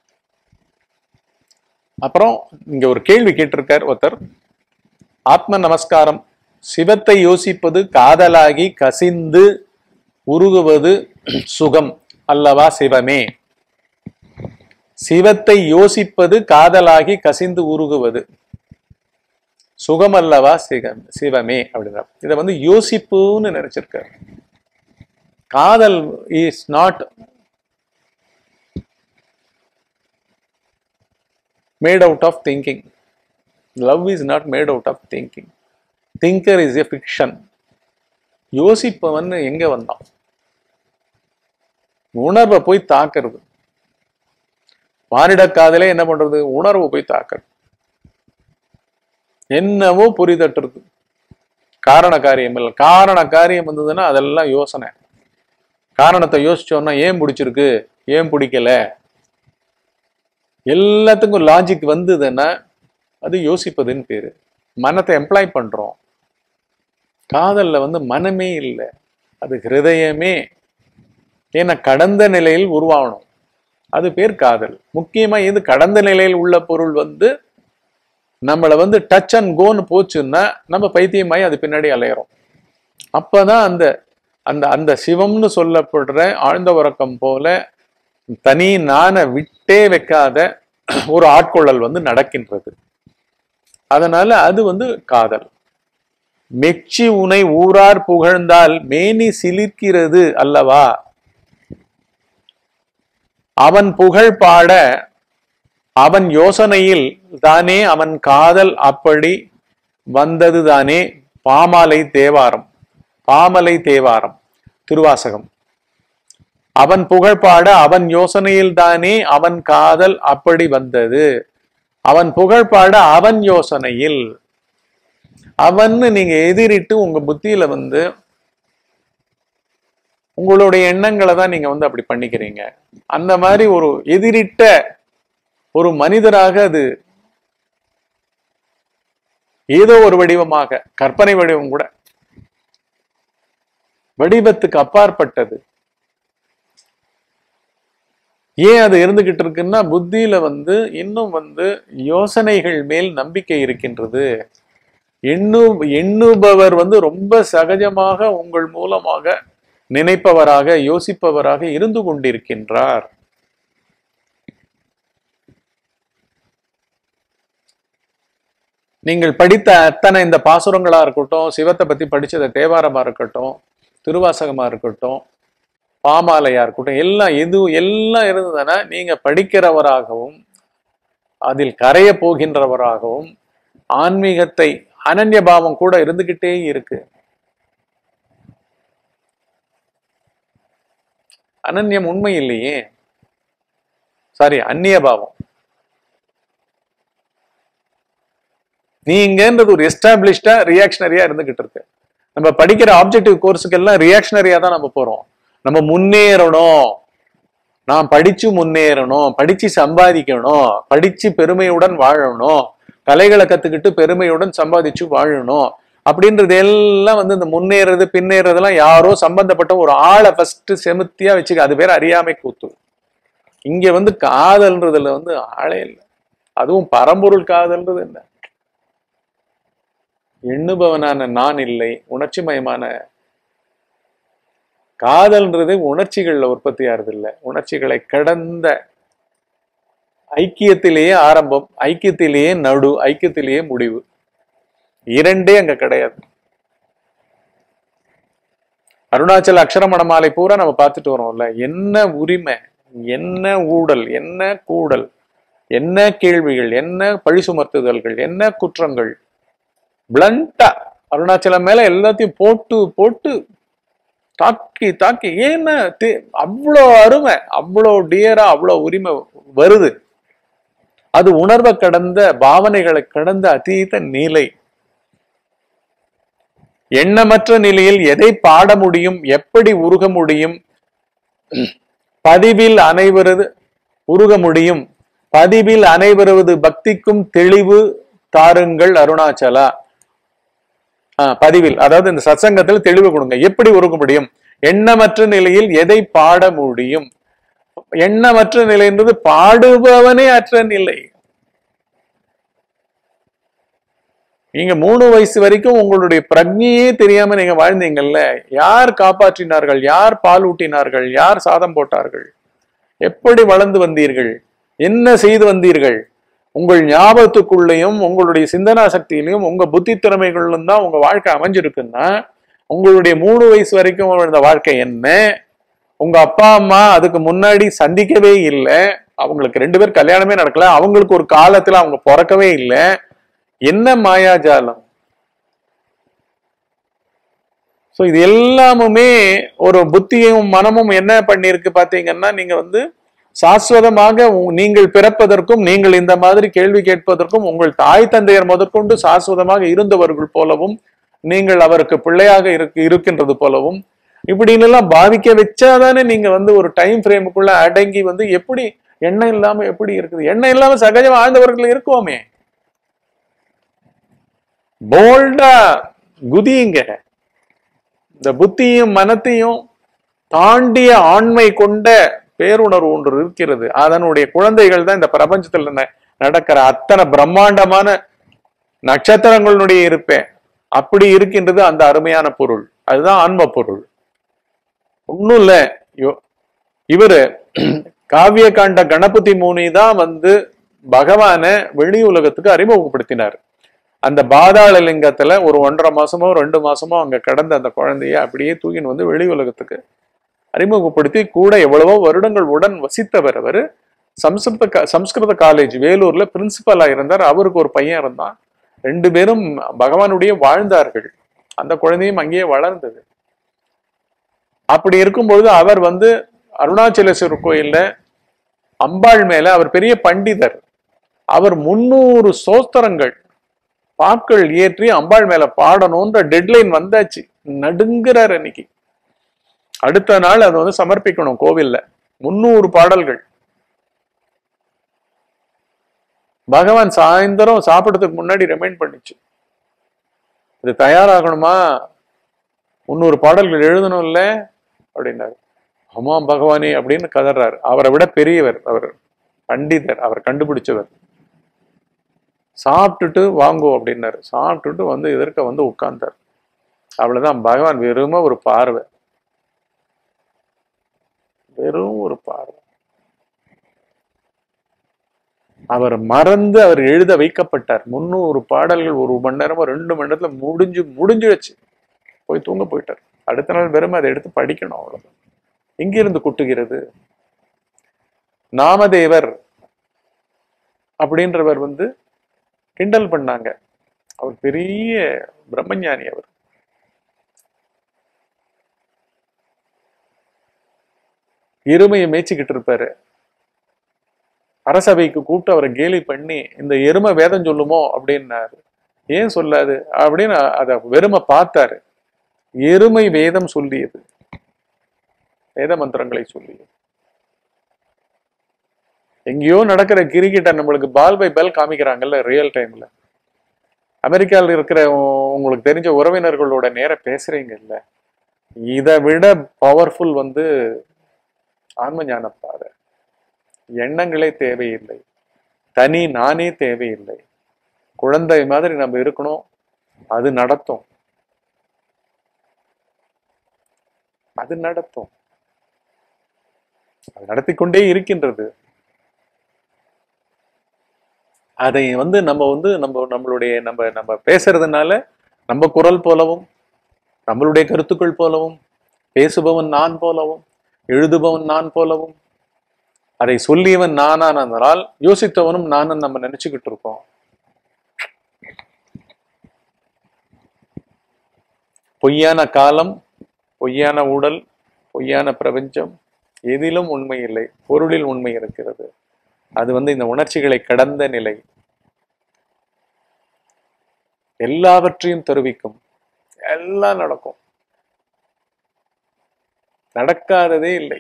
அப்புறம் இங்க ஒரு கேள்வி கேட்டிருக்கார் ஒருத்தர் ஆத்ம நமஸ்காரம் சிவத்தை யோசிப்பது காதலாகி கசிந்து உருகுவது சுகம் அல்லவா சிவமே சிவத்தை யோசிப்பது காதலாகி கசிந்து உருகுவது சுகம் அல்லவா சிகம் சிவமே அப்படின்னா இதை வந்து யோசிப்புன்னு நினைச்சிருக்காரு காதல் is not made out of thinking love is not made out of thinking thinker is a fiction யோசிப்பவன் எங்க வந்தான் உணர்வை போய் தாக்குறது மானிட காதலே என்ன பண்றது உணர்வை போய் தாக்குறது என்னவோ புரிதட்டுறது காரண காரியம் இல்லை காரண காரியம் வந்ததுன்னா அதெல்லாம் யோசனை காரணத்தை யோசிச்சோம்னா ஏன் பிடிச்சிருக்கு ஏன் பிடிக்கல எல்லாத்துக்கும் லாஜிக் வந்ததுன்னா அது யோசிப்பதுன்னு பேரு மனத்தை எம்ப்ளாய் பண்றோம் காதல்ல வந்து மனமே இல்லை அது ஹிருதயமே ஏன்னா கடந்த நிலையில் உருவாகணும் அது பேர் காதல் முக்கியமா இது கடந்த நிலையில் உள்ள பொருள் வந்து நம்மளை வந்து டச் அண்ட் கோன்னு போச்சுன்னா நம்ம பைத்தியமாயி அது பின்னாடி அலையிறோம் அப்பதான் அந்த அந்த அந்த சிவம்னு சொல்லப்படுற ஆழ்ந்த உறக்கம் போல தனி நானை விட்டே வைக்காத ஒரு ஆட்கொள்ளல் வந்து நடக்கின்றது அதனால அது வந்து காதல் மெச்சி உனை ஊரார் புகழ்ந்தால் மேனி சிலிர்க்கிறது அல்லவா அவன் புகழ் பாட அவன் யோசனையில் தானே அவன் காதல் அப்படி வந்தது தானே பாமாலை தேவாரம் பாமலை தேவாரம் திருவாசகம் அவன் புகழ் பாட அவன் யோசனையில் தானே அவன் காதல் அப்படி வந்தது அவன் புகழ் பாட அவன் யோசனையில் அவன்னு நீங்க எதிரிட்டு உங்க புத்தியில வந்து உங்களுடைய எண்ணங்களை தான் நீங்க வந்து அப்படி பண்ணிக்கிறீங்க அந்த மாதிரி ஒரு எதிரிட்ட ஒரு மனிதராக அது ஏதோ ஒரு வடிவமாக கற்பனை வடிவம் கூட வடிவத்துக்கு அப்பாற்பட்டது ஏன் அது இருந்துகிட்டு இருக்குன்னா புத்தியில வந்து இன்னும் வந்து யோசனைகள் மேல் நம்பிக்கை இருக்கின்றது எண்ணு எண்ணுபவர் வந்து ரொம்ப சகஜமாக உங்கள் மூலமாக நினைப்பவராக யோசிப்பவராக இருந்து கொண்டிருக்கின்றார் நீங்கள் படித்த அத்தனை இந்த பாசுரங்களா இருக்கட்டும் சிவத்தை பத்தி படிச்சத தேவாரமா இருக்கட்டும் திருவாசகமா இருக்கட்டும் பாமாலையா இருக்கட்டும் எல்லாம் எது எல்லாம் இருந்ததுன்னா நீங்க படிக்கிறவராகவும் அதில் கரைய போகின்றவராகவும் ஆன்மீகத்தை அனன்ய பாவம் கூட இருந்துகிட்டே இருக்கு அனன்யம் உண்மை இல்லையே சாரி அந்நிய பாவம் நீங்கன்றது ஒரு எஸ்டாப்ளிஷ்டா ரியாக்ஷனரியா இருந்துகிட்டு இருக்கு நம்ம படிக்கிற ஆப்ஜெக்டிவ் கோர்ஸுக்கு எல்லாம் ரியாக்ஷனரியா தான் நம்ம போறோம் நம்ம முன்னேறணும் நான் படிச்சு முன்னேறணும் படிச்சு சம்பாதிக்கணும் படிச்சு பெருமையுடன் வாழணும் கலைகளை கத்துக்கிட்டு பெருமையுடன் சம்பாதிச்சு வாழணும் அப்படின்றது எல்லாம் வந்து இந்த முன்னேறது பின்னேறதெல்லாம் யாரோ சம்பந்தப்பட்ட ஒரு ஆளை ஃபர்ஸ்ட் செமுத்தியா வச்சுக்க அது பேர் அறியாமை கூத்து இங்க வந்து காதல்ன்றதுல வந்து ஆளே இல்லை அதுவும் பரம்பொருள் காதல்ன்றது என்ன எண்ணுபவனான நான் இல்லை உணர்ச்சிமயமான காதல்ன்றது உணர்ச்சிகள்ல உற்பத்தி ஆறுது இல்லை உணர்ச்சிகளை கடந்த ஐக்கியத்திலேயே ஆரம்பம் ஐக்கியத்திலேயே நடு ஐக்கியத்திலேயே முடிவு இரண்டே அங்க கிடையாது அருணாச்சல அக்ஷரமணமாலை பூரா நம்ம பார்த்துட்டு வரோம்ல என்ன உரிமை என்ன ஊடல் என்ன கூடல் என்ன கேள்விகள் என்ன பழி சுமத்துதல்கள் என்ன குற்றங்கள் பிளண்டா அருணாச்சலம் மேல எல்லாத்தையும் போட்டு போட்டு தாக்கி தாக்கி ஏன்னா அவ்வளோ அருமை அவ்வளோ டியரா அவ்வளோ உரிமை வருது அது உணர்வை கடந்த பாவனைகளை கடந்த அதீத நிலை எண்ணமற்ற நிலையில் எதை பாட முடியும் எப்படி உருக முடியும் பதிவில் அனைவரது உருக முடியும் பதிவில் அனைவரது பக்திக்கும் தெளிவு தாருங்கள் அருணாச்சலா ஆஹ் பதிவில் அதாவது இந்த சத்சங்கத்தில் தெளிவு கொடுங்க எப்படி உருக முடியும் எண்ணமற்ற நிலையில் எதை பாட முடியும் எண்ணமற்ற நிலை என்பது பாடுபவனே அற்ற நிலை நீங்க மூணு வயசு வரைக்கும் உங்களுடைய பிரஜையே தெரியாம நீங்க வாழ்ந்தீங்கல்ல யார் காப்பாற்றினார்கள் யார் பால் ஊட்டினார்கள் யார் சாதம் போட்டார்கள் எப்படி வளர்ந்து வந்தீர்கள் என்ன செய்து வந்தீர்கள் உங்கள் ஞாபகத்துக்குள்ளேயும் உங்களுடைய சிந்தனா சக்தியிலையும் உங்க புத்தி திறமைகளிலும் தான் உங்க வாழ்க்கை அமைஞ்சிருக்குன்னா உங்களுடைய மூணு வயசு வரைக்கும் வாழ்ந்த வாழ்க்கை என்ன உங்க அப்பா அம்மா அதுக்கு முன்னாடி சந்திக்கவே இல்லை அவங்களுக்கு ரெண்டு பேர் கல்யாணமே நடக்கல அவங்களுக்கு ஒரு காலத்துல அவங்க பிறக்கவே இல்லை என்ன மாயாஜாலம் ஸோ இது எல்லாமுமே ஒரு புத்தியும் மனமும் என்ன பண்ணியிருக்கு பார்த்தீங்கன்னா நீங்க வந்து சாஸ்வதமாக நீங்கள் பிறப்பதற்கும் நீங்கள் இந்த மாதிரி கேள்வி கேட்பதற்கும் உங்கள் தாய் தந்தையர் முதற்கொண்டு சாஸ்வதமாக இருந்தவர்கள் போலவும் நீங்கள் அவருக்கு பிள்ளையாக இருக்கு இருக்கின்றது போலவும் இப்படின்னு எல்லாம் பாதிக்க வச்சாதானே நீங்க வந்து ஒரு டைம் ஃப்ரேமுக்குள்ள அடங்கி வந்து எப்படி எண்ணம் இல்லாம எப்படி இருக்குது எண்ணம் இல்லாம சகஜமா ஆழ்ந்தவர்கள் இருக்கோமே போல்டா குதியுங்க இந்த புத்தியும் மனத்தையும் தாண்டிய ஆண்மை கொண்ட பேருணர்வு ஒன்று இருக்கிறது அதனுடைய குழந்தைகள் தான் இந்த பிரபஞ்சத்துல நடக்கிற அத்தனை பிரம்மாண்டமான நட்சத்திரங்களுடைய இருப்பேன் அப்படி இருக்கின்றது அந்த அருமையான பொருள் அதுதான் ஆன்ம பொருள் ஒன்றும் இல்லை இவரு காவிய காண்ட கணபதி முனி தான் வந்து பகவான வெளி உலகத்துக்கு அறிமுகப்படுத்தினார் அந்த பாதாள லிங்கத்துல ஒரு ஒன்றரை மாசமோ ரெண்டு மாசமோ அங்க கடந்த அந்த குழந்தைய அப்படியே தூக்கின்னு வந்து வெளி உலகத்துக்கு அறிமுகப்படுத்தி கூட எவ்வளவோ வருடங்கள் உடன் வசித்தவர் அவர் சம்ஸ்கிருத சம்ஸ்கிருத காலேஜ் வேலூர்ல பிரின்சிபலா இருந்தார் அவருக்கு ஒரு பையன் இருந்தான் ரெண்டு பேரும் பகவானுடைய வாழ்ந்தார்கள் அந்த குழந்தையும் அங்கேயே வளர்ந்தது அப்படி இருக்கும்பொழுது அவர் வந்து அருணாச்சலேஸ்வரர் கோயில்ல அம்பாள் மேல அவர் பெரிய பண்டிதர் அவர் முன்னூறு சோஸ்திரங்கள் பாக்கள் ஏற்றி அம்பாள் மேல பாடணும்ன்ற டெட்லைன் வந்தாச்சு நடுங்குறார் அன்னைக்கு அடுத்த நாள் அதை வந்து சமர்ப்பிக்கணும் கோவில்ல முன்னூறு பாடல்கள் பகவான் சாயந்தரம் சாப்பிடறதுக்கு முன்னாடி ரிமைண்ட் பண்ணிச்சு இது தயாராகணுமா முன்னூறு பாடல்கள் எழுதணும் இல்ல அப்படின்னாரு ஆமா பகவானே அப்படின்னு கதறாரு அவரை விட பெரியவர் அவர் பண்டிதர் அவர் கண்டுபிடிச்சவர் சாப்பிட்டுட்டு வாங்கோ அப்படின்னாரு சாப்பிட்டுட்டு வந்து எதிர்க்க வந்து உட்கார்ந்தார் அவ்வளவுதான் பகவான் வெறும ஒரு பார்வை வெறும் ஒரு பார்வை அவர் மறந்து அவர் எழுத வைக்கப்பட்டார் முன்னூறு பாடல்கள் ஒரு மணி நேரமோ ரெண்டு மணி நேரத்துல முடிஞ்சு முடிஞ்சிடுச்சு போய் தூங்க போயிட்டார் அடுத்த நாள் வெறும் அதை எடுத்து படிக்கணும் அவ்வளவுதான் எங்கிருந்து குட்டுகிறது நாமதேவர் அப்படின்றவர் வந்து கிண்டல் பண்ணாங்க அவர் பெரிய பிரம்மஞானி அவர் எருமையை மேய்ச்சிக்கிட்டு இருப்பாரு அரசவைக்கு கூப்பிட்டு அவரை கேலி பண்ணி இந்த எருமை வேதம் சொல்லுமோ அப்படின்னாரு ஏன் சொல்லாது அப்படின்னு அதை வெறுமை பார்த்தாரு எருமை வேதம் சொல்லியது வேத மந்திரங்களை சொல்லியது எங்கேயோ நடக்கிற கிரிக்கெட்டை நம்மளுக்கு பால் பை பால் காமிக்கிறாங்கல்ல ரியல் டைம்ல அமெரிக்காவில் இருக்கிற உ- உங்களுக்கு தெரிஞ்ச உறவினர்களோட நேர பேசுறீங்கல்ல இதை விட பவர்ஃபுல் வந்து ஆன்ம ஞான பாதை எண்ணங்களே தேவையில்லை தனி நானே தேவையில்லை குழந்தை மாதிரி நம்ம இருக்கணும் அது நடத்தும் அது நடத்தும் அது நடத்திக்கொண்டே இருக்கின்றது அதை வந்து நம்ம வந்து நம்ம நம்மளுடைய நம்ம நம்ம பேசுறதுனால நம்ம குரல் போலவும் நம்மளுடைய கருத்துக்கள் போலவும் பேசுபவன் நான் போலவும் எழுதுபவன் நான் போலவும் அதை சொல்லியவன் நானானதால் யோசித்தவனும் நானும் நம்ம நினைச்சுக்கிட்டு இருக்கோம் பொய்யான காலம் பொய்யான உடல் பொய்யான பிரபஞ்சம் எதிலும் உண்மை இல்லை பொருளில் உண்மை இருக்கிறது அது வந்து இந்த உணர்ச்சிகளை கடந்த நிலை எல்லாவற்றையும் தருவிக்கும் எல்லாம் நடக்கும் நடக்காததே இல்லை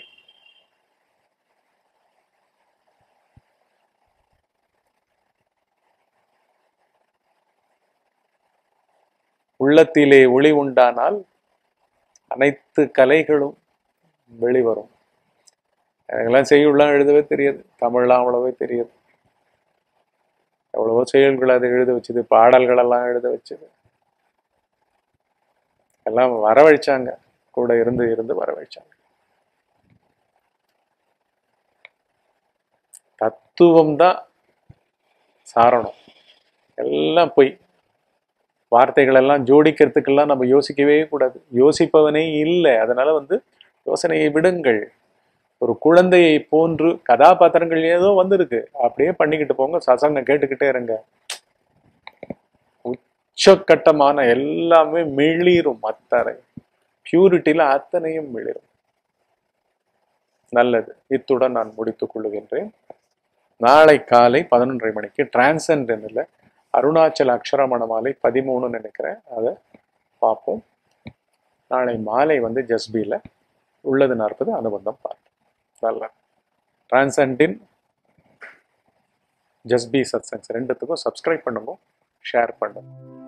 உள்ளத்திலே ஒளி உண்டானால் அனைத்து கலைகளும் வெளிவரும் எனக்கெல்லாம் செய்யுள்ளாம் எழுதவே தெரியாது தமிழ்லாம் அவ்வளவே தெரியாது எவ்வளவோ செயல்கள் அதை எழுத வச்சது பாடல்கள் எல்லாம் எழுத வச்சது எல்லாம் வரவழைச்சாங்க கூட இருந்து இருந்து வரவழைச்சாங்க தத்துவம் தான் சாரணம் எல்லாம் பொய் வார்த்தைகள் எல்லாம் ஜோடிக்கிறதுக்கெல்லாம் நம்ம யோசிக்கவே கூடாது யோசிப்பவனே இல்லை அதனால வந்து யோசனையை விடுங்கள் ஒரு குழந்தையை போன்று கதாபாத்திரங்கள் ஏதோ வந்திருக்கு அப்படியே பண்ணிக்கிட்டு போங்க சசங்க கேட்டுக்கிட்டே இருங்க உச்சக்கட்டமான எல்லாமே மிளிரும் அத்தனை பியூரிட்டியில அத்தனையும் மிளிரும் நல்லது இத்துடன் நான் முடித்துக் கொள்ளுகின்றேன் நாளை காலை பதினொன்றரை மணிக்கு டிரான்சென்டென்னில் அருணாச்சல அக்ஷரமண மாலை பதிமூணுன்னு நினைக்கிறேன் அதை பார்ப்போம் நாளை மாலை வந்து ஜஸ்பியில் உள்ளது நாற்பது அனுபந்தம் பார்ப்போம் நல்லா டிரான்சென்டின் ஜஸ்பி சத்சங்ஸ் ரெண்டுத்துக்கும் சப்ஸ்கிரைப் பண்ணுங்க ஷேர் பண்ணுங்க